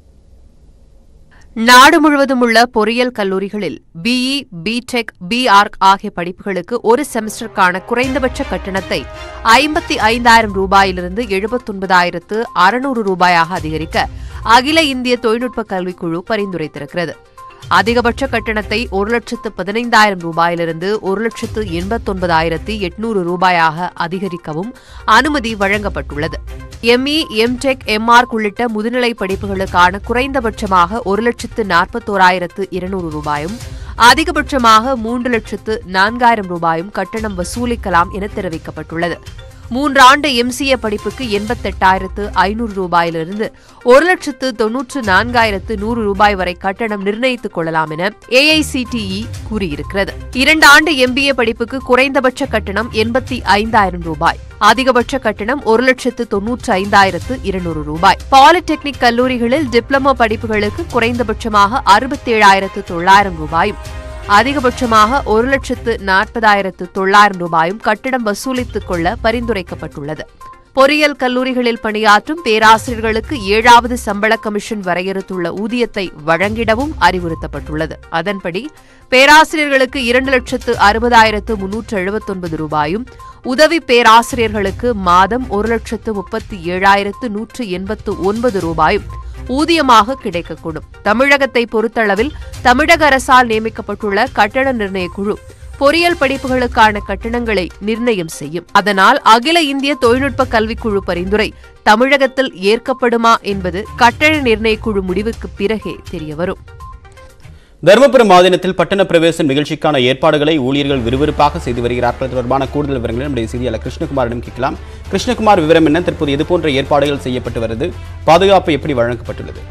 நாடு முழுவதும் உள்ள பொறியியல் கல்லூரிகளில் பிஇ பிடெக் பிஆர்க் ஆகிய படிப்புகளுக்கு ஒரு செமஸ்டருக்கான குறைந்தபட்ச கட்டணத்தை ஐம்பத்தி ஐந்தாயிரம் ரூபாயிலிருந்து எழுபத்தொன்பதாயிரத்து அறுநூறு ரூபாயாக அதிகரிக்க அகில இந்திய தொழில்நுட்ப கல்விக்குழு பரிந்துரைத்திருக்கிறது அதிகபட்ச கட்டணத்தை ஒரு லட்சத்து பதினைந்தாயிரம் ரூபாயிலிருந்து ஒரு லட்சத்து எண்பத்தொன்பதாயிரத்தி எட்நூறு ரூபாயாக அதிகரிக்கவும் அனுமதி வழங்கப்பட்டுள்ளது எம்இ எம்டெக் எம்ஆர்க் உள்ளிட்ட முதுநிலை படிப்புகளுக்கான குறைந்தபட்சமாக ஒரு லட்சத்து நாற்பத்தோராயிரத்து இருநூறு ரூபாயும் அதிகபட்சமாக மூன்று லட்சத்து நான்காயிரம் ரூபாயும் கட்டணம் வசூலிக்கலாம் என தெரிவிக்கப்பட்டுள்ளது மூன்றாண்டு எம்சிஏ படிப்புக்கு எண்பத்தெட்டாயிரத்து ஐநூறு ரூபாயிலிருந்து ஒரு லட்சத்து தொன்னூற்று நான்காயிரத்து நூறு ரூபாய் வரை கட்டணம் நிர்ணயித்துக் கொள்ளலாம் என ஏஐசிடிஇ கூறியிருக்கிறது இரண்டு ஆண்டு எம்பிஏ படிப்புக்கு குறைந்தபட்ச கட்டணம் எண்பத்தி ஐந்தாயிரம் ரூபாய் அதிகபட்ச கட்டணம் ஒரு லட்சத்து தொன்னூற்று ஐந்தாயிரத்து இருநூறு ரூபாய் பாலிடெக்னிக் கல்லூரிகளில் டிப்ளமோ படிப்புகளுக்கு குறைந்தபட்சமாக அறுபத்தேழாயிரத்து தொள்ளாயிரம் ரூபாயும் அதிகபட்சமாக ஒரு லட்சத்து நாற்பதாயிரத்து தொள்ளாயிரம் ரூபாயும் கட்டணம் வசூலித்துக் கொள்ள பரிந்துரைக்கப்பட்டுள்ளது பொறியியல் கல்லூரிகளில் பணியாற்றும் பேராசிரியர்களுக்கு ஏழாவது சம்பள கமிஷன் வரையறுத்துள்ள ஊதியத்தை வழங்கிடவும் அறிவுறுத்தப்பட்டுள்ளது அதன்படி பேராசிரியர்களுக்கு இரண்டு லட்சத்து அறுபதாயிரத்து முன்னூற்று எழுபத்தொன்பது ரூபாயும் உதவி பேராசிரியர்களுக்கு மாதம் ஒரு லட்சத்து முப்பத்தி ஏழாயிரத்து நூற்று எண்பத்து ஒன்பது ரூபாயும் ஊதியமாக கிடைக்கக்கூடும் தமிழகத்தை பொறுத்தளவில் தமிழக அரசால் நியமிக்கப்பட்டுள்ள கட்டண நிர்ணய குழு பொறியியல் படிப்புகளுக்கான கட்டணங்களை நிர்ணயம் செய்யும் அதனால் அகில இந்திய தொழில்நுட்ப கல்விக்குழு பரிந்துரை தமிழகத்தில் ஏற்கப்படுமா என்பது கட்டண நிர்ணய குழு முடிவுக்கு பிறகே தெரியவரும் தருமபுரம் மாநிலத்தில் பட்டண பிரவேசம் நிகழ்ச்சிக்கான ஏற்பாடுகளை ஊழியர்கள் விறுவிறுப்பாக செய்து வருகிறார்கள் தொடர்பான கூடுதல் விவரங்களை நம்முடைய செய்தியாளர் கிருஷ்ணகுமாரிடம் கேட்கலாம் கிருஷ்ணகுமார் விவரம் என்ன தற்போது இது போன்ற ஏற்பாடுகள் செய்யப்பட்டு வருது பாதுகாப்பு எப்படி வழங்கப்பட்டுள்ளது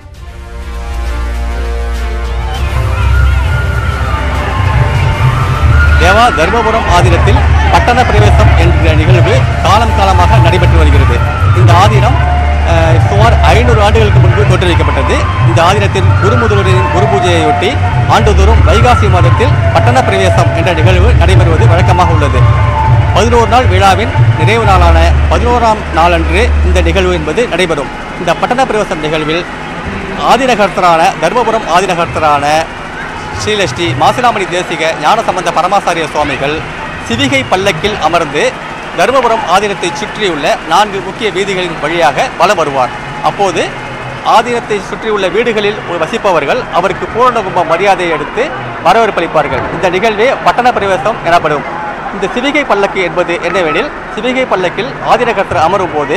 தேவா தர்மபுரம் ஆதீனத்தில் பட்டண பிரவேசம் என்ற நிகழ்வு காலம் காலமாக நடைபெற்று வருகிறது இந்த ஆதீனம் அஹ், சுமார் ஐநூறு ஆண்டுகளுக்கு முன்பு தோற்றுவிக்கப்பட்டது இந்த ஆதீனத்தின் குருமுதல்வரின் குரு பூஜையொட்டி ஆண்டுதோறும் வைகாசி மாதத்தில் பட்டண பிரவேசம் என்ற நிகழ்வு நடைபெறுவது வழக்கமாக உள்ளது பதினோரு நாள் விழாவின் நிறைவு நாளான பதினோராம் நாளன்று இந்த நிகழ்வு என்பது நடைபெறும் இந்த பட்டண பிரவேசம் நிகழ்வில் ஆதிநகர்த்தரான தர்மபுரம் ஆதிநகர்த்தரான ஸ்ரீலஸ்ரீ மாசிலாமணி தேசிக ஞானசம்பந்த பரமாசாரிய சுவாமிகள் சிவிகை பல்லக்கில் அமர்ந்து தருமபுரம் ஆதீனத்தை சுற்றியுள்ள நான்கு முக்கிய வீதிகளின் வழியாக வலம் வருவார் அப்போது ஆதீனத்தை சுற்றியுள்ள வீடுகளில் வசிப்பவர்கள் அவருக்கு பூரண கும்ப மரியாதையை எடுத்து வரவேற்பளிப்பார்கள் இந்த நிகழ்வே பட்டண பிரவேசம் எனப்படும் இந்த சிவிகை பல்லக்கு என்பது என்னவெனில் சிவிகை பல்லக்கில் ஆதீனகர்த்தர் அமரும் போது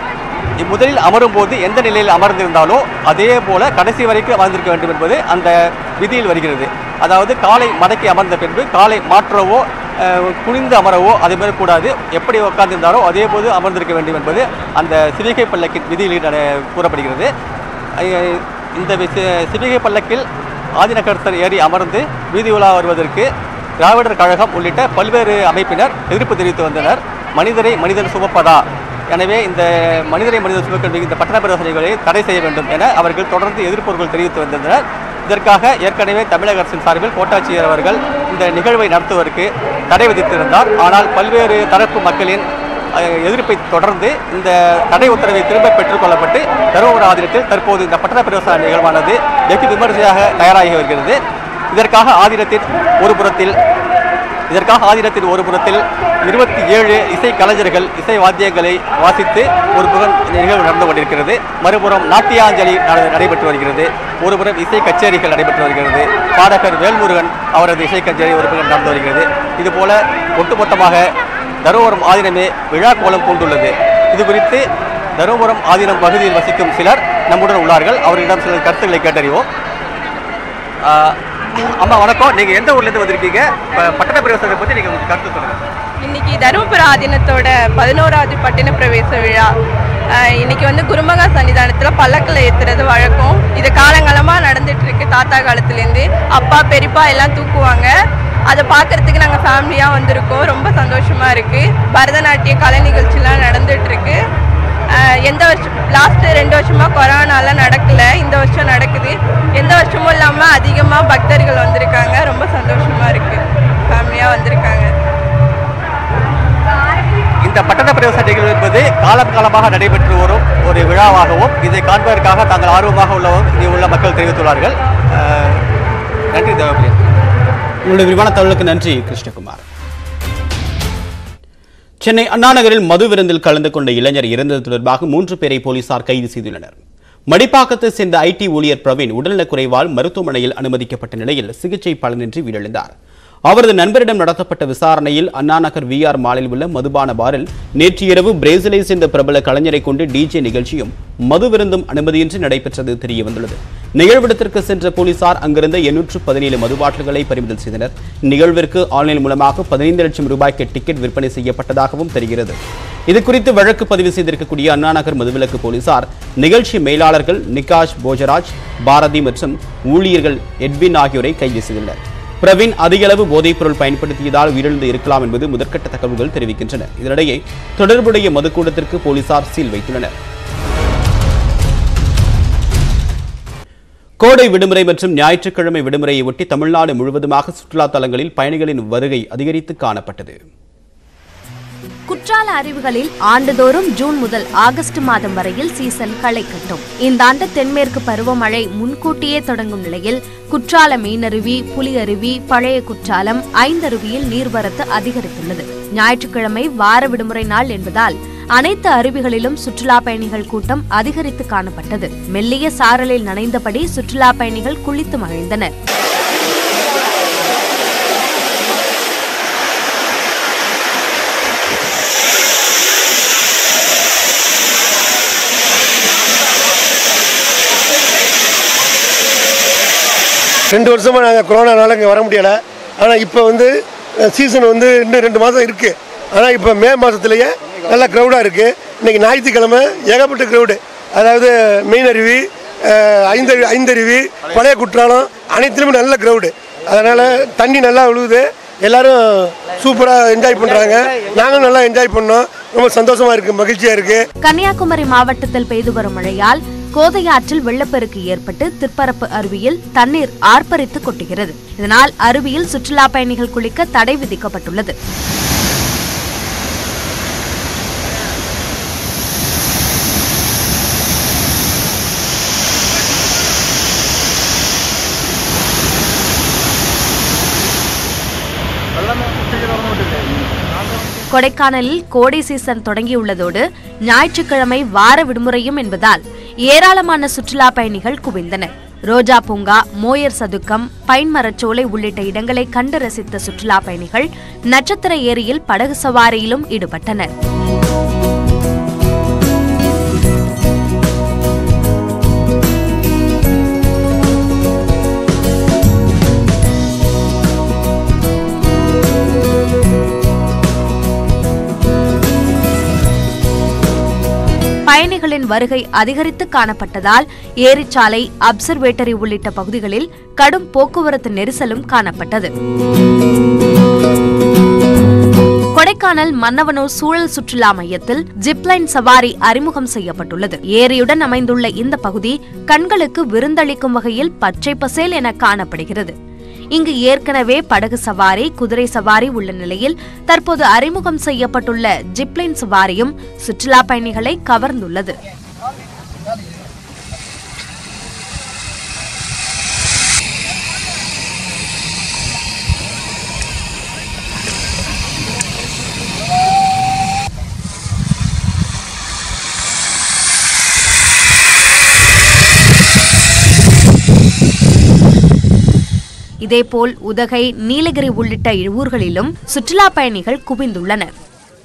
முதலில் அமரும் போது எந்த நிலையில் அமர்ந்திருந்தாலோ அதே போல கடைசி வரைக்கும் அமர்ந்திருக்க வேண்டும் என்பது அந்த விதியில் வருகிறது அதாவது காலை மடக்கி அமர்ந்த பின்பு காலை மாற்றவோ அஹ், குனிந்து அமரவோ அதே மாதிரி கூடாது எப்படி உட்கார்ந்திருந்தாரோ அதே போது அமர்ந்திருக்க வேண்டும் என்பது அந்த சிவிகை பல்லக்கின் விதியில் நட- கூறப்படுகிறது அஹ், இந்த வி- சி- சிவிகை பல்லக்கில் ஆதினகர்த்தர் ஏறி அமர்ந்து வீதி உலா வருவதற்கு திராவிடர் கழகம் உள்ளிட்ட பல்வேறு அமைப்பினர் எதிர்ப்பு தெரிவித்து வந்தனர் மனிதரை மனிதன் சுமப்பதா எனவே இந்த மனிதரை மனிதர் சுமக்கல் மிகுந்த பட்டண பிரதேசங்களை தடை செய்ய வேண்டும் என அவர்கள் தொடர்ந்து எதிர்ப்புகள் தெரிவித்து வந்தனர் இதற்காக ஏற்கனவே தமிழக அரசின் சார்பில் கோட்டாட்சியர் அவர்கள் இந்த நிகழ்வை நடத்துவதற்கு தடை விதித்திருந்தார் ஆனால் பல்வேறு தரப்பு மக்களின் அஹ், எதிர்ப்பை தொடர்ந்து இந்த தடை உத்தரவை திரும்ப பெற்றுக் கொள்ளப்பட்டு தருமபுரம் ஆதீனத்தில் தற்போது இந்த பட்டண பிரவேச நிகழ்வானது வெகு விமர்சையாக தயாராகி வருகிறது இதற்காக ஆதீனத்தின் ஒரு புறத்தில் இதற்காக ஆதீனத்தின் ஒரு புறத்தில் இருபத்தி ஏழு இசை கலைஞர்கள் இசை வாத்தியங்களை வாசித்து ஒரு புறம் இந்த நிகழ்வு நடந்து கொண்டிருக்கிறது மறுபுறம் நாட்டியாஞ்சலி நட- நடைபெற்று வருகிறது ஒருபுறம் இசை கச்சேரிகள் நடைபெற்று வருகிறது பாடகர் வேல்முருகன் அவரது இசை கச்சேரி ஒரு புறம் நடந்து வருகிறது இதுபோல ஒட்டுமொத்தமாக தருமபுரம் ஆதீனமே விழா கோலம் பூண்டுள்ளது இது குறித்து தருமபுரம் ஆதீனம் பகுதியில் வசிக்கும் சிலர் நம்முடன் உள்ளார்கள் அவர்களிடம் சில கருத்துக்களை கேட்டறிவோம் ஆஹ், அம்மா வணக்கம் நீங்க எந்த ஊர்ல இருந்து வந்திருக்கீங்க ப- பட்டண பிரவேசத்தை பத்தி நீங்க உங்க கருத்து சொல்லுங்க இன்னைக்கு தருமபுர ஆதீனத்தோட பதினோராவது பட்டின பிரவேச விழா ஆஹ் இன்னைக்கு வந்து குருமகா சன்னிதானத்தில் பல்லக்கில் ஏற்றுறது வழக்கம் இது காலங்காலமாக நடந்துட்டு இருக்கு தாத்தா காலத்துலேருந்து அப்பா பெரியப்பா எல்லாம் தூக்குவாங்க அதை பார்க்கறதுக்கு நாங்கள் ஃபேமிலியாக வந்திருக்கோம் ரொம்ப சந்தோஷமா இருக்கு பரதநாட்டிய கலை நிகழ்ச்சிலாம் நடந்துட்டு இருக்கு ஆஹ் எந்த வருஷம் லாஸ்ட்டு ரெண்டு வருஷமா கொரோனால நடக்கல இந்த வருஷம் நடக்குது எந்த வருஷமும் இல்லாமல் அதிகமாக பக்தர்கள் வந்திருக்காங்க ரொம்ப சந்தோஷமா இருக்கு ஃபேமிலியாக வந்திருக்காங்க இந்த பட்டண பிரவேச நிகழ்வு என்பது காலம் காலமாக நடைபெற்று வரும் ஒரு விழாவாகவும் இதை காண்பதற்காக தாங்கள் ஆர்வமாக உள்ளவும் இங்கே உள்ள மக்கள் தெரிவித்துள்ளார்கள் ஆஹ், நன்றி தேவபிரியன் உங்களுடைய விரிவான தகவலுக்கு நன்றி கிருஷ்ணகுமார் சென்னை அண்ணா நகரில் மது விருந்தில் கலந்து கொண்ட இளைஞர் இறந்தது தொடர்பாக மூன்று பேரை போலீசார் கைது செய்துள்ளனர் மடிப்பாக்கத்தை சேர்ந்த ஐடி ஊழியர் பிரவீன் உடல்நலக்குறைவால் மருத்துவமனையில் அனுமதிக்கப்பட்ட நிலையில் சிகிச்சை பலனின்றி உயிரிழந்தார் அவரது நண்பரிடம் நடத்தப்பட்ட விசாரணையில் அண்ணாநகர் விஆர் மாலில் உள்ள மதுபான பாரில் நேற்று இரவு பிரேசிலை சேர்ந்த பிரபல கலைஞரை கொண்டு டிஜே நிகழ்ச்சியும் மது விருந்தும் அனுமதியின்றி நடைபெற்றது தெரிய வந்துள்ளது நிகழ்விடத்திற்கு சென்ற போலீசார் அங்கிருந்த எண்ணூற்று பதினேழு மது பாட்டில்களை பறிமுதல் செய்தனர் நிகழ்விற்கு ஆன்லைன் மூலமாக பதினைந்து லட்சம் ரூபாய்க்கு டிக்கெட் விற்பனை செய்யப்பட்டதாகவும் தெரிகிறது இதுகுறித்து வழக்கு பதிவு செய்திருக்கக்கூடிய அண்ணாநகர் மதுவிலக்கு போலீசார் நிகழ்ச்சி மேலாளர்கள் நிகாஷ் போஜராஜ் பாரதி மற்றும் ஊழியர்கள் எட்வின் ஆகியோரை கைது செய்துள்ளனர் பிரவீன் அதிக அளவு போதைப்பொருள் பயன்படுத்தியதால் உயிரிழந்து இருக்கலாம் என்பது முதற்கட்ட தகவல்கள் தெரிவிக்கின்றன இதனிடையே தொடர்புடைய மதுக்கூடத்திற்கு போலீசார் சீல் வைத்துள்ளனர் கோடை விடுமுறை மற்றும் ஞாயிற்றுக்கிழமை விடுமுறையை ஒட்டி தமிழ்நாடு முழுவதுமாக சுற்றுலா தலங்களில் பயணிகளின் வருகை அதிகரித்து காணப்பட்டது குற்றால அருவிகளில் ஆண்டுதோறும் ஜூன் முதல் ஆகஸ்ட் மாதம் வரையில் சீசன் களை கட்டும் இந்த ஆண்டு தென்மேற்கு பருவமழை முன்கூட்டியே தொடங்கும் நிலையில் குற்றால மீனருவி புலியருவி பழைய குற்றாலம் ஐந்தருவியில் நீர்வரத்து அதிகரித்துள்ளது ஞாயிற்றுக்கிழமை வார விடுமுறை நாள் என்பதால் அனைத்து அருவிகளிலும் சுற்றுலா பயணிகள் கூட்டம் அதிகரித்து காணப்பட்டது மெல்லிய சாரலில் நனைந்தபடி சுற்றுலா பயணிகள் குளித்து மகிழ்ந்தனர் ரெண்டு வருஷமாக நாங்கள் கொரோனானால இங்கே வர முடியலை ஆனால் இப்போ வந்து சீசன் வந்து இன்னும் ரெண்டு மாதம் இருக்குது ஆனால் இப்போ மே மாதத்துலேயே நல்ல க்ரௌடாக இருக்குது இன்றைக்கி ஞாயிற்றுக்கிழமை ஏகப்பட்ட க்ரௌடு அதாவது மெயினருவி அஹ், ஐந்தருவி ஐந்தருவி பழைய குற்றாலம் அனைத்திலுமே நல்ல க்ரௌடு அதனால் தண்ணி நல்லா விழுகுது எல்லாரும் சூப்பராக என்ஜாய் பண்ணுறாங்க நாங்களும் நல்லா என்ஜாய் பண்ணோம் ரொம்ப சந்தோஷமாக இருக்குது மகிழ்ச்சியாக இருக்குது கன்னியாகுமரி மாவட்டத்தில் பெய்து வரும் மழையால் கோதையாற்றில் வெள்ளப்பெருக்கு ஏற்பட்டு திற்பரப்பு அருவியில் தண்ணீர் ஆர்ப்பரித்து கொட்டுகிறது இதனால் அருவியில் சுற்றுலா பயணிகள் குளிக்க தடை விதிக்கப்பட்டுள்ளது கொடைக்கானலில் கோடை சீசன் தொடங்கியுள்ளதோடு ஞாயிற்றுக்கிழமை வார விடுமுறையும் என்பதால் ஏராளமான சுற்றுலா பயணிகள் குவிந்தனர் ரோஜா பூங்கா மோயர் சதுக்கம் பைன் மரச்சோலை உள்ளிட்ட இடங்களை கண்டு ரசித்த சுற்றுலா பயணிகள் நட்சத்திர ஏரியில் படகு சவாரியிலும் ஈடுபட்டனர் பயணிகளின் வருகை அதிகரித்து காணப்பட்டதால் ஏரிச்சாலை அப்சர்வேட்டரி உள்ளிட்ட பகுதிகளில் கடும் போக்குவரத்து நெரிசலும் காணப்பட்டது கொடைக்கானல் மன்னவனூர் சூழல் சுற்றுலா மையத்தில் ஜிப்லைன் சவாரி அறிமுகம் செய்யப்பட்டுள்ளது ஏரியுடன் அமைந்துள்ள இந்த பகுதி கண்களுக்கு விருந்தளிக்கும் வகையில் பச்சை பசேல் என காணப்படுகிறது இங்கு ஏற்கனவே படகு சவாரி குதிரை சவாரி உள்ள நிலையில் தற்போது அறிமுகம் செய்யப்பட்டுள்ள ஜிப்லைன் சவாரியும் சுற்றுலா பயணிகளை கவர்ந்துள்ளது இதேபோல் உதகை நீலகிரி உள்ளிட்ட ஊர்களிலும் சுற்றுலா பயணிகள் குவிந்துள்ளனர்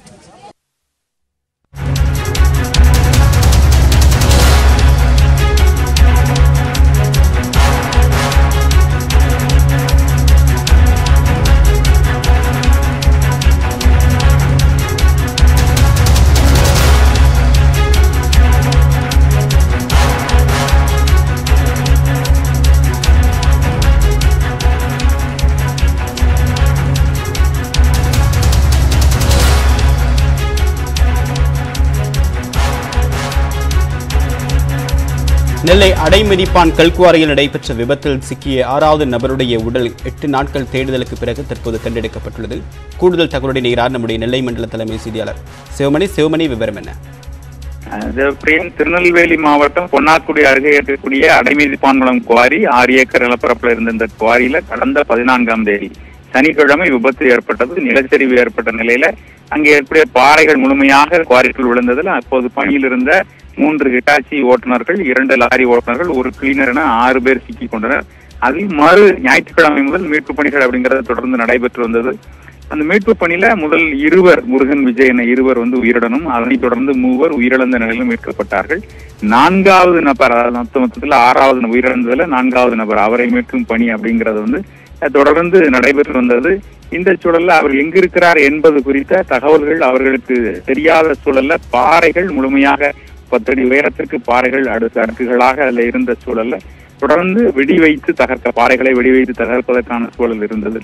நெல்லை அடைமதிப்பான் கல்குவாரியில் நடைபெற்ற விபத்தில் சிக்கிய ஆறாவது நபருடைய உடல் எட்டு நாட்கள் தேடுதலுக்கு பிறகு தற்போது கண்டெடுக்கப்பட்டுள்ளது கூடுதல் தகவலுடைய நீரார் நம்முடைய நெல்லை மண்டல தலைமை செய்தியாளர் சிவமணி சிவமணி விவரம் என்ன பிரியன் திருநெல்வேலி மாவட்டம் பொன்னாக்குடி அருகே இருக்கக்கூடிய அடைமீதிப்பான்குளம் குவாரி ஆறு ஏக்கர் நிலப்பரப்புல இருந்த இந்த குவாரியில கடந்த பதினான்காம் தேதி சனிக்கிழமை விபத்து ஏற்பட்டது நிலச்சரிவு ஏற்பட்ட நிலையில அங்கே ஏற்படைய பாறைகள் முழுமையாக குவாரிக்குள் விழுந்ததில் அப்போது பணியில் இருந்த மூன்று ஹிட்டாச்சி ஓட்டுநர்கள் இரண்டு லாரி ஓட்டுநர்கள் ஒரு கிளீனர் என ஆறு பேர் சிக்கிக் கொண்டனர் அதில் மறு ஞாயிற்றுக்கிழமை முதல் மீட்பு பணிகள் அப்படிங்கிறது தொடர்ந்து நடைபெற்று வந்தது அந்த மீட்பு பணியில முதல் இருவர் முருகன் விஜய் என இருவர் வந்து உயிரிழனும் அதனைத் தொடர்ந்து மூவர் உயிரிழந்த நிலையிலும் மீட்கப்பட்டார்கள் நான்காவது நபர் அதாவது மொத்த மொத்தத்தில் ஆறாவது உயிரிழந்ததுல நான்காவது நபர் அவரை மீட்கும் பணி அப்படிங்கிறது வந்து அஹ், தொடர்ந்து நடைபெற்று வந்தது இந்த சூழல்ல அவர் எங்கிருக்கிறார் என்பது குறித்த தகவல்கள் அவர்களுக்கு தெரியாத சூழல்ல பாறைகள் முழுமையாக பத்தடி உயரத்திற்கு பாறைகள் அடுத்த அடுக்குகளாக அதுல இருந்த சூழல்ல தொடர்ந்து வெடி வைத்து தகர்க்க பாறைகளை வெடி வைத்து தகர்ப்பதற்கான சூழல் இருந்தது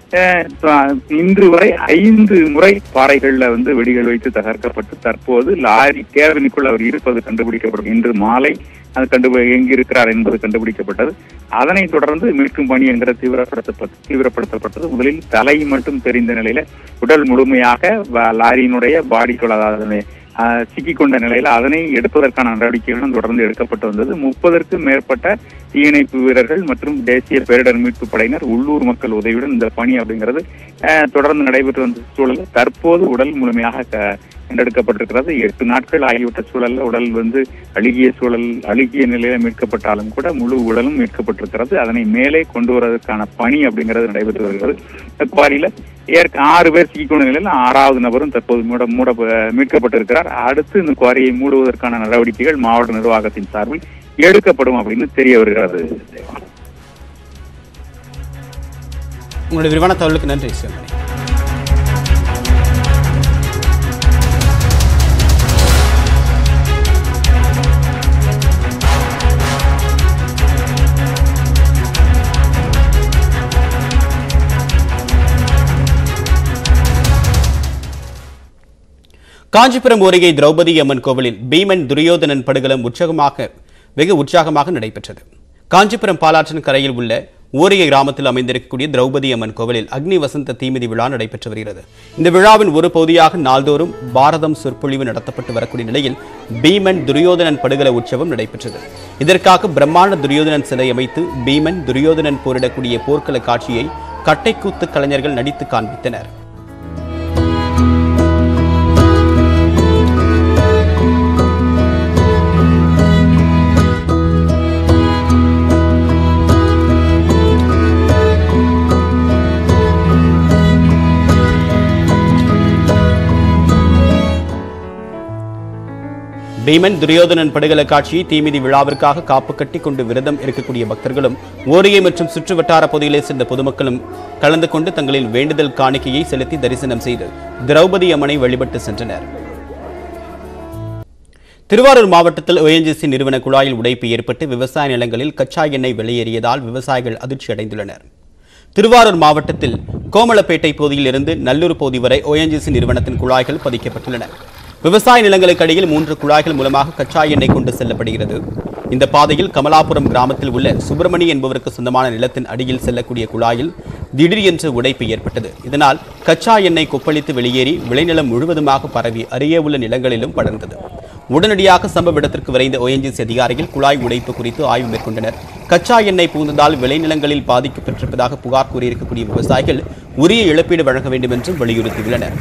அஹ், த- இன்று வரை ஐந்து முறை பாறைகள்ல வந்து வெடிகள் வைத்து தகர்க்கப்பட்டு தற்போது லாரி கேபினுக்குள் அவர் இருப்பது கண்டுபிடிக்கப்படும் இன்று மாலை அது கண்டுபி எங்கு இருக்கிறார் என்பது கண்டுபிடிக்கப்பட்டது அதனைத் தொடர்ந்து மீட்கும் பணி என்கிற தீவிரப்படுத்தப்பட்டு தீவிரப்படுத்தப்பட்டது முதலில் தலை மட்டும் தெரிந்த நிலையில உடல் முழுமையாக வ- லாரியினுடைய பாடிக்குள் அதாவது ஆஹ், சிக்கிக்கொண்ட நிலையில அதனை எடுப்பதற்கான நடவடிக்கைகளும் தொடர்ந்து எடுக்கப்பட்டு வந்தது முப்பதற்கும் மேற்பட்ட தீயணைப்பு வீரர்கள் மற்றும் தேசிய பேரிடர் மீட்பு படையினர் உள்ளூர் மக்கள் உதவியுடன் இந்த பணி அப்படிங்கிறது ஆஹ், தொடர்ந்து நடைபெற்று வந்த சூழலில் தற்போது உடல் முழுமையாக க- கண்டெடுக்கப்பட்டிருக்கிறது எட்டு நாட்கள் ஆகிவிட்ட சூழல்ல உடல் வந்து அழுகிய சூழல் அழுகிய நிலையில மீட்கப்பட்டாலும் கூட முழு உடலும் மீட்கப்பட்டிருக்கிறது அதனை மேலே கொண்டு வருவதற்கான பணி அப்படிங்கிறது நடைபெற்று வருகிறது இந்த குவாரியில ஏற்க ஆறு பேர் சிக்கிக்கொண்ட நிலையில் ஆறாவது நபரும் தற்போது மூட மூட மீட்கப்பட்டிருக்கிறார் அடுத்து இந்த குவாரியை மூடுவதற்கான நடவடிக்கைகள் மாவட்ட நிர்வாகத்தின் சார்பில் எடுக்கப்படும் அப்படின்னு தெரிய வருகிறது உங்களுடைய விரிவான தகவலுக்கு நன்றி சிவமணி காஞ்சிபுரம் அருகே திரௌபதி அம்மன் கோவிலில் பீமன் துரியோதனன் படுகளம் உற்சாகமாக வெகு உற்சாகமாக நடைபெற்றது காஞ்சிபுரம் பாலாற்றின் கரையில் உள்ள ஊரிய கிராமத்தில் அமைந்திருக்கக்கூடிய திரௌபதி அம்மன் கோவிலில் அக்னி வசந்த தீமிதி விழா நடைபெற்று வருகிறது இந்த விழாவின் ஒரு பகுதியாக நாள்தோறும் பாரதம் சொற்பொழிவு நடத்தப்பட்டு வரக்கூடிய நிலையில் பீமன் துரியோதனன் படுகள உற்சவம் நடைபெற்றது இதற்காக பிரம்மாண்ட துரியோதனன் சிலை அமைத்து பீமன் துரியோதனன் போரிடக்கூடிய போர்க்கள காட்சியை கட்டைக்கூத்து கலைஞர்கள் நடித்து காண்பித்தனர் பீமன் துரியோதனன் படுகள காட்சியை தீமிதி விழாவிற்காக காப்பு கட்டி கொண்டு விரதம் இருக்கக்கூடிய பக்தர்களும் ஓரியை மற்றும் சுற்று வட்டார பகுதிகளை சேர்ந்த பொதுமக்களும் கலந்து கொண்டு தங்களின் வேண்டுதல் காணிக்கையை செலுத்தி தரிசனம் செய்து திரௌபதி அம்மனை வழிபட்டு சென்றனர் திருவாரூர் மாவட்டத்தில் ONGC நிறுவன குழாயில் உடைப்பு ஏற்பட்டு விவசாய நிலங்களில் கச்சா எண்ணெய் வெளியேறியதால் விவசாயிகள் அதிர்ச்சி அடைந்துள்ளனர் திருவாரூர் மாவட்டத்தில் கோமலப்பேட்டை பகுதியில் இருந்து நல்லூர் பகுதி வரை ONGC நிறுவனத்தின் குழாய்கள் பதிக்கப்பட்டுள்ளன விவசாய நிலங்களுக்கு அடியில் மூன்று குழாய்கள் மூலமாக கச்சா எண்ணெய் கொண்டு செல்லப்படுகிறது இந்த பாதையில் கமலாபுரம் கிராமத்தில் உள்ள சுப்பிரமணி என்பவருக்கு சொந்தமான நிலத்தின் அடியில் செல்லக்கூடிய குழாயில் திடீரென்று உடைப்பு ஏற்பட்டது இதனால் கச்சா எண்ணெய் கொப்பளித்து வெளியேறி விளைநிலம் முழுவதுமாக பரவி அருகே உள்ள நிலங்களிலும் படர்ந்தது உடனடியாக சம்பவ இடத்திற்கு விரைந்த ONGC அதிகாரிகள் குழாய் உடைப்பு குறித்து ஆய்வு மேற்கொண்டனர் கச்சா எண்ணெய் புகுந்ததால் விளைநிலங்களில் பாதிக்கப்பட்டிருப்பதாக புகார் கூறியிருக்கக்கூடிய விவசாயிகள் உரிய இழப்பீடு வழங்க வேண்டும் என்றும் வலியுறுத்தியுள்ளனர்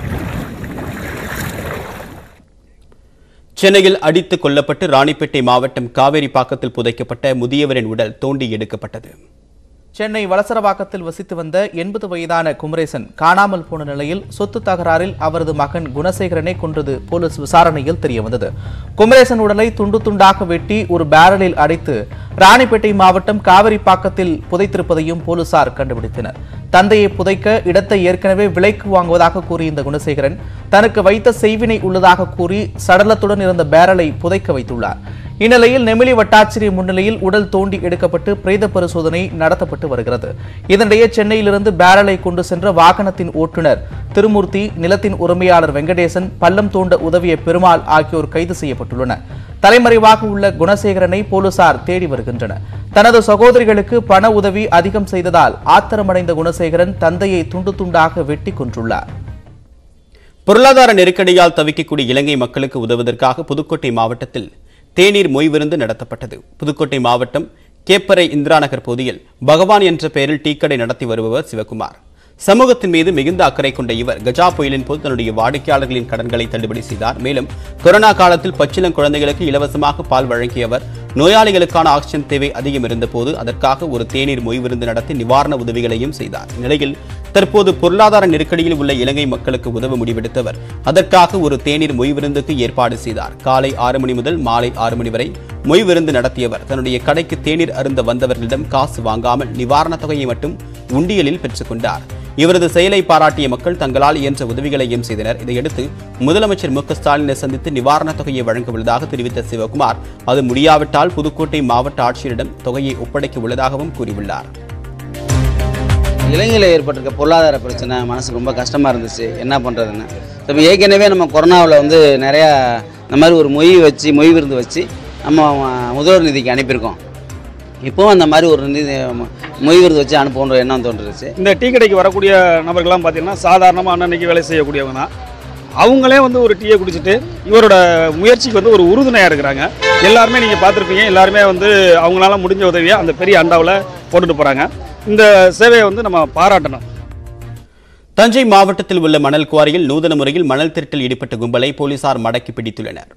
சென்னையில் அடித்துக் கொல்லப்பட்டு ராணிப்பேட்டை மாவட்டம் காவேரிப்பாக்கத்தில் புதைக்கப்பட்ட முதியவரின் உடல் தோண்டி எடுக்கப்பட்டது சென்னை வலசரவாக்கத்தில் வசித்து வந்த எண்பது வயதான குமரேசன் காணாமல் போன நிலையில் சொத்து தகராறில் அவரது மகன் குணசேகரனை கொன்றது போலீஸ் விசாரணையில் தெரியவந்தது குமரேசன் உடலை துண்டு துண்டாக வெட்டி ஒரு பேரலில் அடைத்து ராணிப்பேட்டை மாவட்டம் காவிரிப்பாக்கத்தில் புதைத்திருப்பதையும் போலீசார் கண்டுபிடித்தனர் தந்தையை புதைக்க இடத்தை ஏற்கனவே விலைக்கு வாங்குவதாக கூறிய இந்த குணசேகரன் தனக்கு வைத்த செய்வினை உள்ளதாக கூறி சடலத்துடன் இருந்த பேரலை புதைக்க வைத்துள்ளார் இந்நிலையில் நெமிலி வட்டாட்சியர் முன்னிலையில் உடல் தோண்டி எடுக்கப்பட்டு பிரேத பரிசோதனை நடத்தப்பட்டு வருகிறது இதனிடையே சென்னையிலிருந்து பேரலை கொண்டு சென்ற வாகனத்தின் ஓட்டுநர் திருமூர்த்தி நிலத்தின் உரிமையாளர் வெங்கடேசன் பள்ளம் தோண்ட உதவிய பெருமாள் ஆகியோர் கைது செய்யப்பட்டுள்ளனர் தலைமறைவாக உள்ள குணசேகரனை போலீசார் தேடி வருகின்றனர் தனது சகோதரிகளுக்கு பண உதவி அதிகம் செய்ததால் ஆத்திரமடைந்த குணசேகரன் தந்தையை துண்டு துண்டாக வெட்டி கொன்றுள்ளார் பொருளாதார நெருக்கடியால் தவிக்கக்கூடிய இலங்கை மக்களுக்கு உதவுவதற்காக புதுக்கோட்டை மாவட்டத்தில் தேநீர் மொய் விருந்து நடத்தப்பட்டது புதுக்கோட்டை மாவட்டம் கேப்பரை இந்திரா நகர் பகுதியில் பகவான் என்ற பெயரில் டீக்கடை நடத்தி வருபவர் சிவகுமார் சமூகத்தின் மீது மிகுந்த அக்கறை கொண்ட இவர் கஜா புயலின் போது தன்னுடைய வாடிக்கையாளர்களின் கடன்களை தள்ளுபடி செய்தார் மேலும் கொரோனா காலத்தில் பச்சிளம் குழந்தைகளுக்கு இலவசமாக பால் வழங்கியவர் நோயாளிகளுக்கான ஆக்சிஜன் தேவை அதிகம் இருந்தபோது அதற்காக ஒரு தேநீர் மொய் விருந்து நடத்தி நிவாரண உதவிகளையும் செய்தார் இந்நிலையில் தற்போது பொருளாதார நெருக்கடியில் உள்ள இலங்கை மக்களுக்கு உதவ முடிவெடுத்தவர் அதற்காக ஒரு தேநீர் மொய் விருந்துக்கு ஏற்பாடு செய்தார் காலை ஆறு மணி முதல் மாலை ஆறு மணி வரை மொய் விருந்து நடத்தியவர் தன்னுடைய கடைக்கு தேநீர் அருந்த வந்தவர்களிடம் காசு வாங்காமல் நிவாரணத் தொகையை மட்டும் உண்டியலில் பெற்றுக்கொண்டார் இவரது செயலை பாராட்டிய மக்கள் தங்களால் இயன்ற உதவிகளையும் செய்தனர் இதையடுத்து முதலமைச்சர் மு க ஸ்டாலினை சந்தித்து நிவாரணத் தொகையை வழங்க உள்ளதாக தெரிவித்த சிவகுமார் அது முடியாவிட்டால் புதுக்கோட்டை மாவட்ட ஆட்சியரிடம் தொகையை ஒப்படைக்க உள்ளதாகவும் கூறியுள்ளார் இலங்கையில் ஏற்பட்டிருக்க பொருளாதார பிரச்சனை மனசுக்கு ரொம்ப கஷ்டமாக இருந்துச்சு என்ன பண்ணுறதுன்னு இப்போ ஏற்கனவே நம்ம கொரோனாவில் வந்து நிறையா இந்த மாதிரி ஒரு மொய் வச்சு மொய் விருந்து வச்சு நம்ம அஹ், முதல்வர் நிதிக்கு அனுப்பியிருக்கோம் இப்போவும் அந்த மாதிரி ஒரு நிதி மொய் விருது வச்சு அனுப்புன்ற எண்ணம் தோன்றுச்சு இந்த டீ கடைக்கு வரக்கூடிய நபர்கள்லாம் பார்த்தீங்கன்னா சாதாரணமாக அன்னன்னைக்கு வேலை செய்யக்கூடியவங்க தான் அவங்களே வந்து ஒரு டீயை குடிச்சிட்டு இவரோட முயற்சிக்கு வந்து ஒரு உறுதுணையாக இருக்கிறாங்க எல்லாருமே நீங்கள் பார்த்துருப்பீங்க எல்லாருமே வந்து அவங்களால முடிஞ்ச உதவியை அந்த பெரிய அண்டாவில் போட்டுட்டு போகிறாங்க இந்த சேவையை வந்து நம்ம பாராட்டணும் தஞ்சை மாவட்டத்தில் உள்ள மணல் குவாரியில் நூதன முறையில் மணல் திருட்டில் ஈடுபட்ட கும்பலை போலீசார் மடக்கி பிடித்துள்ளனர்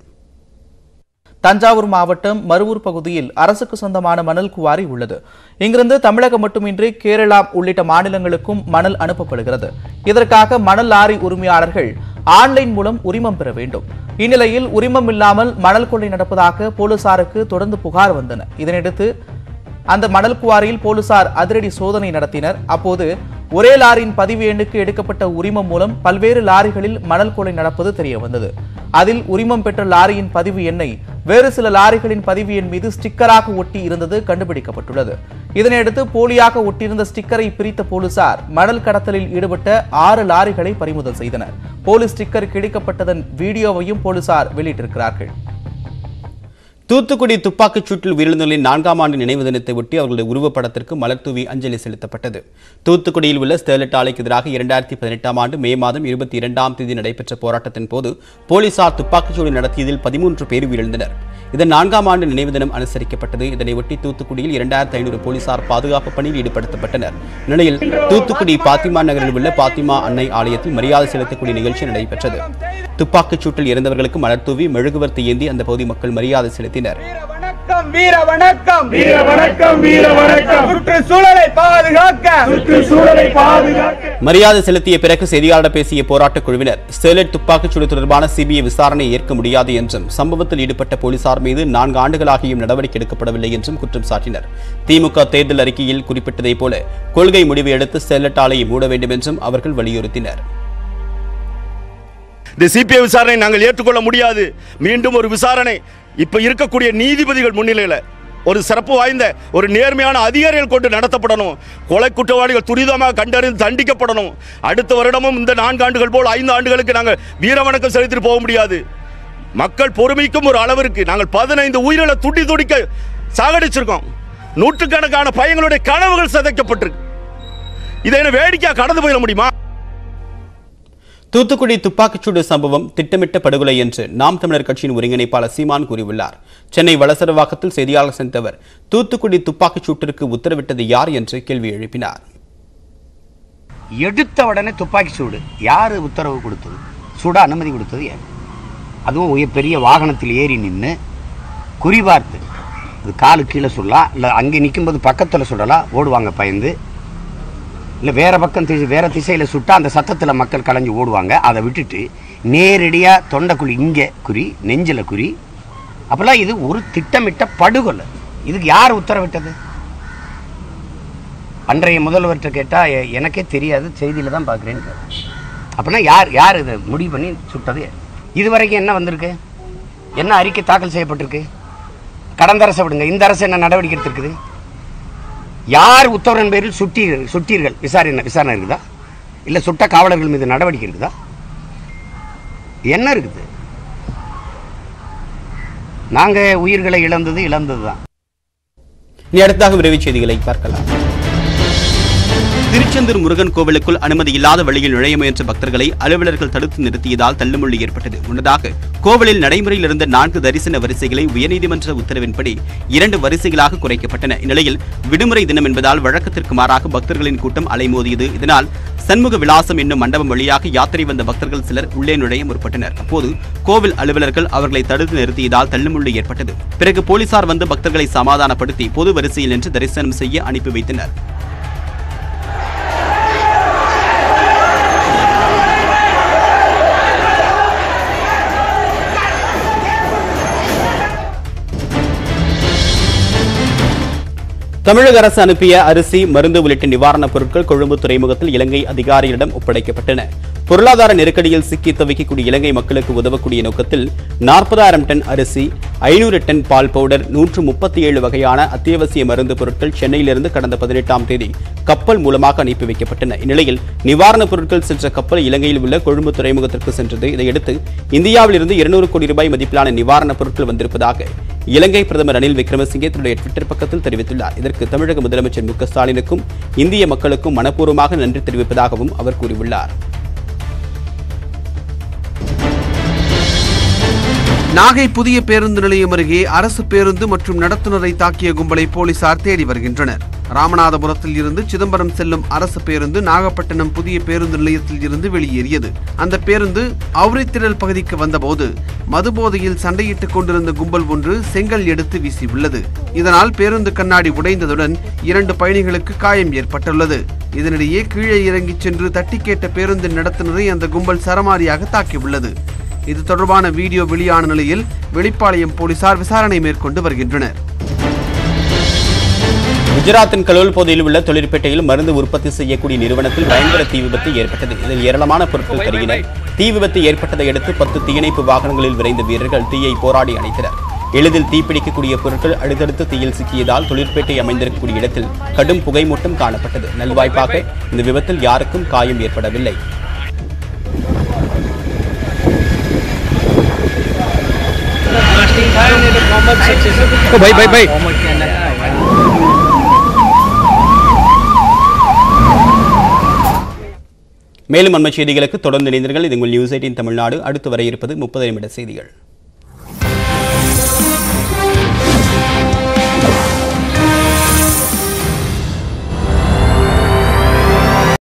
தஞ்சாவூர் மாவட்டம் மருவூர் பகுதியில் அரசுக்கு சொந்தமான மணல் குவாரி உள்ளது இங்கிருந்து தமிழகம் மட்டுமின்றி கேரளா உள்ளிட்ட மாநிலங்களுக்கும் மணல் அனுப்பப்படுகிறது இதற்காக மணல் லாரி உரிமையாளர்கள் ஆன்லைன் மூலம் உரிமம் பெற வேண்டும் இந்நிலையில் உரிமம் இல்லாமல் மணல் கொள்ளை நடப்பதாக போலீசாருக்கு தொடர்ந்து புகார் வந்தன இதனையடுத்து அந்த மணல் குவாரியில் போலீசார் அதிரடி சோதனை நடத்தினர் அப்போது ஒரே லாரியின் பதிவு எண்ணுக்கு எடுக்கப்பட்ட உரிமம் மூலம் பல்வேறு லாரிகளில் மணல் கொள்ளை நடப்பது தெரிய வந்தது அதில் உரிமம் பெற்ற லாரியின் பதிவு எண்ணை வேறு சில லாரிகளின் பதிவு எண் மீது ஸ்டிக்கராக ஒட்டி இருந்தது கண்டுபிடிக்கப்பட்டுள்ளது இதனையடுத்து போலியாக ஒட்டியிருந்த ஸ்டிக்கரை பிரித்த போலீசார் மணல் கடத்தலில் ஈடுபட்ட ஆறு லாரிகளை பறிமுதல் செய்தனர் போலீஸ் ஸ்டிக்கர் கிழிக்கப்பட்டதன் வீடியோவையும் போலீசார் வெளியிட்டிருக்கிறார்கள் தூத்துக்குடி துப்பாக்கிச் சூட்டில் உயிரிழந்தவர்களின் நான்காம் ஆண்டு நினைவு தினத்தை ஒட்டி அவர்களுடைய உருவப்படத்திற்கு மலர் தூவி அஞ்சலி செலுத்தப்பட்டது தூத்துக்குடியில் உள்ள ஸ்டெர்லைட் ஆலைக்கு எதிராக இரண்டாயிரத்தி பதினெட்டாம் ஆண்டு மே மாதம் இருபத்தி இரண்டாம் தேதி நடைபெற்ற போராட்டத்தின் போது போலீசார் துப்பாக்கிச்சூடு நடத்தியதில் பதிமூன்று பேர் உயிரிழந்தனர் இதன் நான்காம் ஆண்டு நினைவு தினம் அனுசரிக்கப்பட்டது இதனையொட்டி தூத்துக்குடியில் இரண்டாயிரத்தி ஐநூறு போலீசார் பாதுகாப்பு பணியில் ஈடுபடுத்தப்பட்டனர் நிலையில் தூத்துக்குடி பாத்திமா நகரில் உள்ள பாத்திமா அன்னை ஆலயத்தில் மரியாதை செலுத்தக்கூடிய நிகழ்ச்சி நடைபெற்றது துப்பாக்கிச் சூட்டில் இறந்தவர்களுக்கு மலர் தூவி மெழுகுவர்த்தி ஏந்தி அந்த பகுதி மக்கள் மரியாதை செலுத்தினர் வீர வணக்கம் வீர வணக்கம் வீர வணக்கம் சுற்றுச்சூழலை பாதுகாக்க சுற்றுச்சூழலை பாதுகாக்க மரியாதை செலுத்திய பிறகு செய்தியாளர் பேசிய போராட்டக் குழுவினர் ஸ்டெர்லைட் துப்பாக்கிச்சூடு தொடர்பான சிபிஐ விசாரணையை ஏற்க முடியாது என்றும் சம்பவத்தில் ஈடுபட்ட போலீசார் மீது நான்கு ஆண்டுகளாகியும் நடவடிக்கை எடுக்கப்படவில்லை என்றும் குற்றம் சாட்டினர் திமுக தேர்தல் அறிக்கையில் குறிப்பிட்டதைப் போல கொள்கை முடிவு எடுத்து ஸ்டெர்லைட் ஆலையை மூட வேண்டும் என்றும் அவர்கள் வலியுறுத்தினர் இந்த சிபிஐ விசாரணை நாங்கள் ஏற்றுக்கொள்ள முடியாது மீண்டும் ஒரு விசாரணை இப்ப இருக்கக்கூடிய நீதிபதிகள் முன்னிலையில் ஒரு சிறப்பு வாய்ந்த ஒரு நேர்மையான அதிகாரிகள் கொண்டு நடத்தப்படணும் கொலை குற்றவாளிகள் துரிதமாக கண்டறிந்து தண்டிக்கப்படணும் அடுத்த வருடமும் இந்த நான்கு ஆண்டுகள் போல் ஐந்து ஆண்டுகளுக்கு நாங்கள் வீரவணக்கம் செலுத்திட்டு போக முடியாது மக்கள் பொறுமைக்கும் ஒரு அளவிற்கு நாங்கள் பதினைந்து உயிர்களை துடி துடிக்க சாகடிச்சிருக்கோம் நூற்றுக்கணக்கான பையங்களுடைய கனவுகள் சிதைக்கப்பட்டிருக்கு இதை என்ன வேடிக்கையா கடந்து போயிட முடியுமா தூத்துக்குடி துப்பாக்கிச்சூடு சம்பவம் திட்டமிட்ட படுகொலை என்று நாம் தமிழர் கட்சியின் ஒருங்கிணைப்பாளர் சீமான் கூறியுள்ளார் சென்னை வளசரவாக்கத்தில் செய்தியாளர் சந்தித்தவர் தூத்துக்குடி துப்பாக்கிச் சூட்டிற்கு உத்தரவிட்டது யார் என்று கேள்வி எழுப்பினார் எடுத்த உடனே துப்பாக்கி சூடு யார் உத்தரவு கொடுத்தது சுட அனுமதி கொடுத்தது யார் அதுவும் உய- பெரிய வாகனத்தில் ஏறி நின்று குறிபார்த்து அது காலு கீழே சுடலாம் இல்லை அங்கே நிற்கும்போது பக்கத்தில் சுடலாம் ஓடுவாங்க பயந்து இல்லை வேற பக்கம் திசை வேற திசையில் சுட்டா அந்த சத்தத்தில் மக்கள் கலைஞ்சு ஓடுவாங்க அதை விட்டுட்டு நேரடியாக தொண்டைக்குழி இங்கே குறி நெஞ்சில் குறி அப்போல்லாம் இது ஒரு திட்டமிட்ட படுகொலை இதுக்கு யார் உத்தரவிட்டது அன்றைய முதல்வர்கிட்ட கேட்டால் எனக்கே தெரியாது செய்தியில் தான் பார்க்குறேன்னு கேட்டேன் அப்படின்னா யார் யார் இதை முடிவு பண்ணி சுட்டது இது வரைக்கும் என்ன வந்திருக்கு என்ன அறிக்கை தாக்கல் செய்யப்பட்டிருக்கு கடந்த அரசை விடுங்க இந்த அரசு என்ன நடவடிக்கை எடுத்திருக்குது யார் உத்தரவின் பேரில் சுட்டீர்கள் சுட்டீர்கள் விசாரணை விசாரணை இருக்குதா இல்லை சுட்ட காவலர்கள் மீது நடவடிக்கை இருக்குதா என்ன இருக்குது நாங்கள் உயிர்களை இழந்தது இழந்தது தான் இனி அடுத்ததாக விரைவுச் செய்திகளை பார்க்கலாம் திருச்செந்தூர் முருகன் கோவிலுக்குள் அனுமதி இல்லாத வழியில் நுழைய முயன்ற பக்தர்களை அலுவலர்கள் தடுத்து நிறுத்தியதால் தள்ளுமுள்ளி ஏற்பட்டது முன்னதாக கோவிலில் நடைமுறையில் இருந்த நான்கு தரிசன வரிசைகளை உயர்நீதிமன்ற உத்தரவின்படி இரண்டு வரிசைகளாக குறைக்கப்பட்டன இந்நிலையில் விடுமுறை தினம் என்பதால் வழக்கத்திற்கு மாறாக பக்தர்களின் கூட்டம் அலைமோதியது இதனால் சண்முக விலாசம் என்னும் மண்டபம் வழியாக யாத்திரை வந்த பக்தர்கள் சிலர் உள்ளே நுழைய முற்பட்டனர் அப்போது கோவில் அலுவலர்கள் அவர்களை தடுத்து நிறுத்தியதால் தள்ளுமுள்ளி ஏற்பட்டது பிறகு போலீசார் வந்து பக்தர்களை சமாதானப்படுத்தி பொது வரிசையில் நின்று தரிசனம் செய்ய அனுப்பி வைத்தனர் தமிழக அரசு அனுப்பிய அரிசி மருந்து உள்ளிட்ட நிவாரணப் பொருட்கள் கொழும்பு துறைமுகத்தில் இலங்கை அதிகாரிகளிடம் ஒப்படைக்கப்பட்டன பொருளாதார நெருக்கடியில் சிக்கி தவிக்கக்கூடிய இலங்கை மக்களுக்கு உதவக்கூடிய நோக்கத்தில் நாற்பதாயிரம் டன் அரிசி ஐநூறு டன் பால் பவுடர் நூற்று முப்பத்தி ஏழு வகையான அத்தியாவசிய மருந்து பொருட்கள் சென்னையிலிருந்து கடந்த பதினெட்டாம் தேதி கப்பல் மூலமாக அனுப்பி வைக்கப்பட்டன இந்நிலையில் நிவாரணப் பொருட்கள் சென்ற கப்பல் இலங்கையில் உள்ள கொழும்பு துறைமுகத்திற்கு சென்றது இதையடுத்து இந்தியாவில் இருந்து இருநூறு கோடி ரூபாய் மதிப்பிலான நிவாரணப் பொருட்கள் வந்திருப்பதாக இலங்கை பிரதமர் ரணில் விக்ரமசிங்கே தன்னுடைய ட்விட்டர் பக்கத்தில் தெரிவித்துள்ளார் இதற்கு தமிழக முதலமைச்சர் மு க ஸ்டாலினுக்கும் இந்திய மக்களுக்கும் மனப்பூர்வமாக நன்றி தெரிவிப்பதாகவும் அவர் கூறியுள்ளார் நாகை புதிய பேருந்து நிலையம் அருகே அரசு பேருந்து மற்றும் நடத்துனரை தாக்கிய கும்பலை போலீசார் தேடி வருகின்றனர் ராமநாதபுரத்தில் இருந்து சிதம்பரம் செல்லும் அரசு பேருந்து நாகப்பட்டினம் புதிய பேருந்து நிலையத்தில் இருந்து வெளியேறியது அந்த பேருந்து அவுரித்திடல் பகுதிக்கு வந்தபோது மதுபோதையில் சண்டையிட்டுக் கொண்டிருந்த கும்பல் ஒன்று செங்கல் எடுத்து வீசியுள்ளது இதனால் பேருந்து கண்ணாடி உடைந்ததுடன் இரண்டு பயணிகளுக்கு காயம் ஏற்பட்டுள்ளது இதனிடையே கீழே இறங்கிச் சென்று தட்டி கேட்ட பேருந்தின் நடத்துனரை அந்த கும்பல் சரமாரியாக தாக்கியுள்ளது இது தொடர்பான வீடியோ வெளியான நிலையில் வெளிப்பாளையம் போலீசார் விசாரணை மேற்கொண்டு வருகின்றனர் குஜராத்தின் கலோல் பகுதியில் உள்ள தொழிற்பேட்டையில் மருந்து உற்பத்தி செய்யக்கூடிய நிறுவனத்தில் பயங்கர தீ விபத்து ஏற்பட்டது இதில் ஏராளமான பொருட்கள் கருகின தீ விபத்து ஏற்பட்டதை அடுத்து பத்து தீயணைப்பு வாகனங்களில் விரைந்த வீரர்கள் தீயை போராடி அணைத்தனர் எளிதில் தீப்பிடிக்கக்கூடிய பொருட்கள் அடுத்தடுத்து தீயில் சிக்கியதால் தொழிற்பேட்டை அமைந்திருக்கக்கூடிய இடத்தில் கடும் புகை மூட்டம் காணப்பட்டது நல்வாய்ப்பாக இந்த விபத்தில் யாருக்கும் காயம் ஏற்படவில்லை भाई भाई भाई மேலும் அண்மை செய்திகளுக்கு தொடர்ந்து இணைந்தீர்கள் இது உங்கள் நியூஸ் எயிட்டின் தமிழ்நாடு அடுத்து வர இருப்பது முப்பது நிமிட செய்திகள்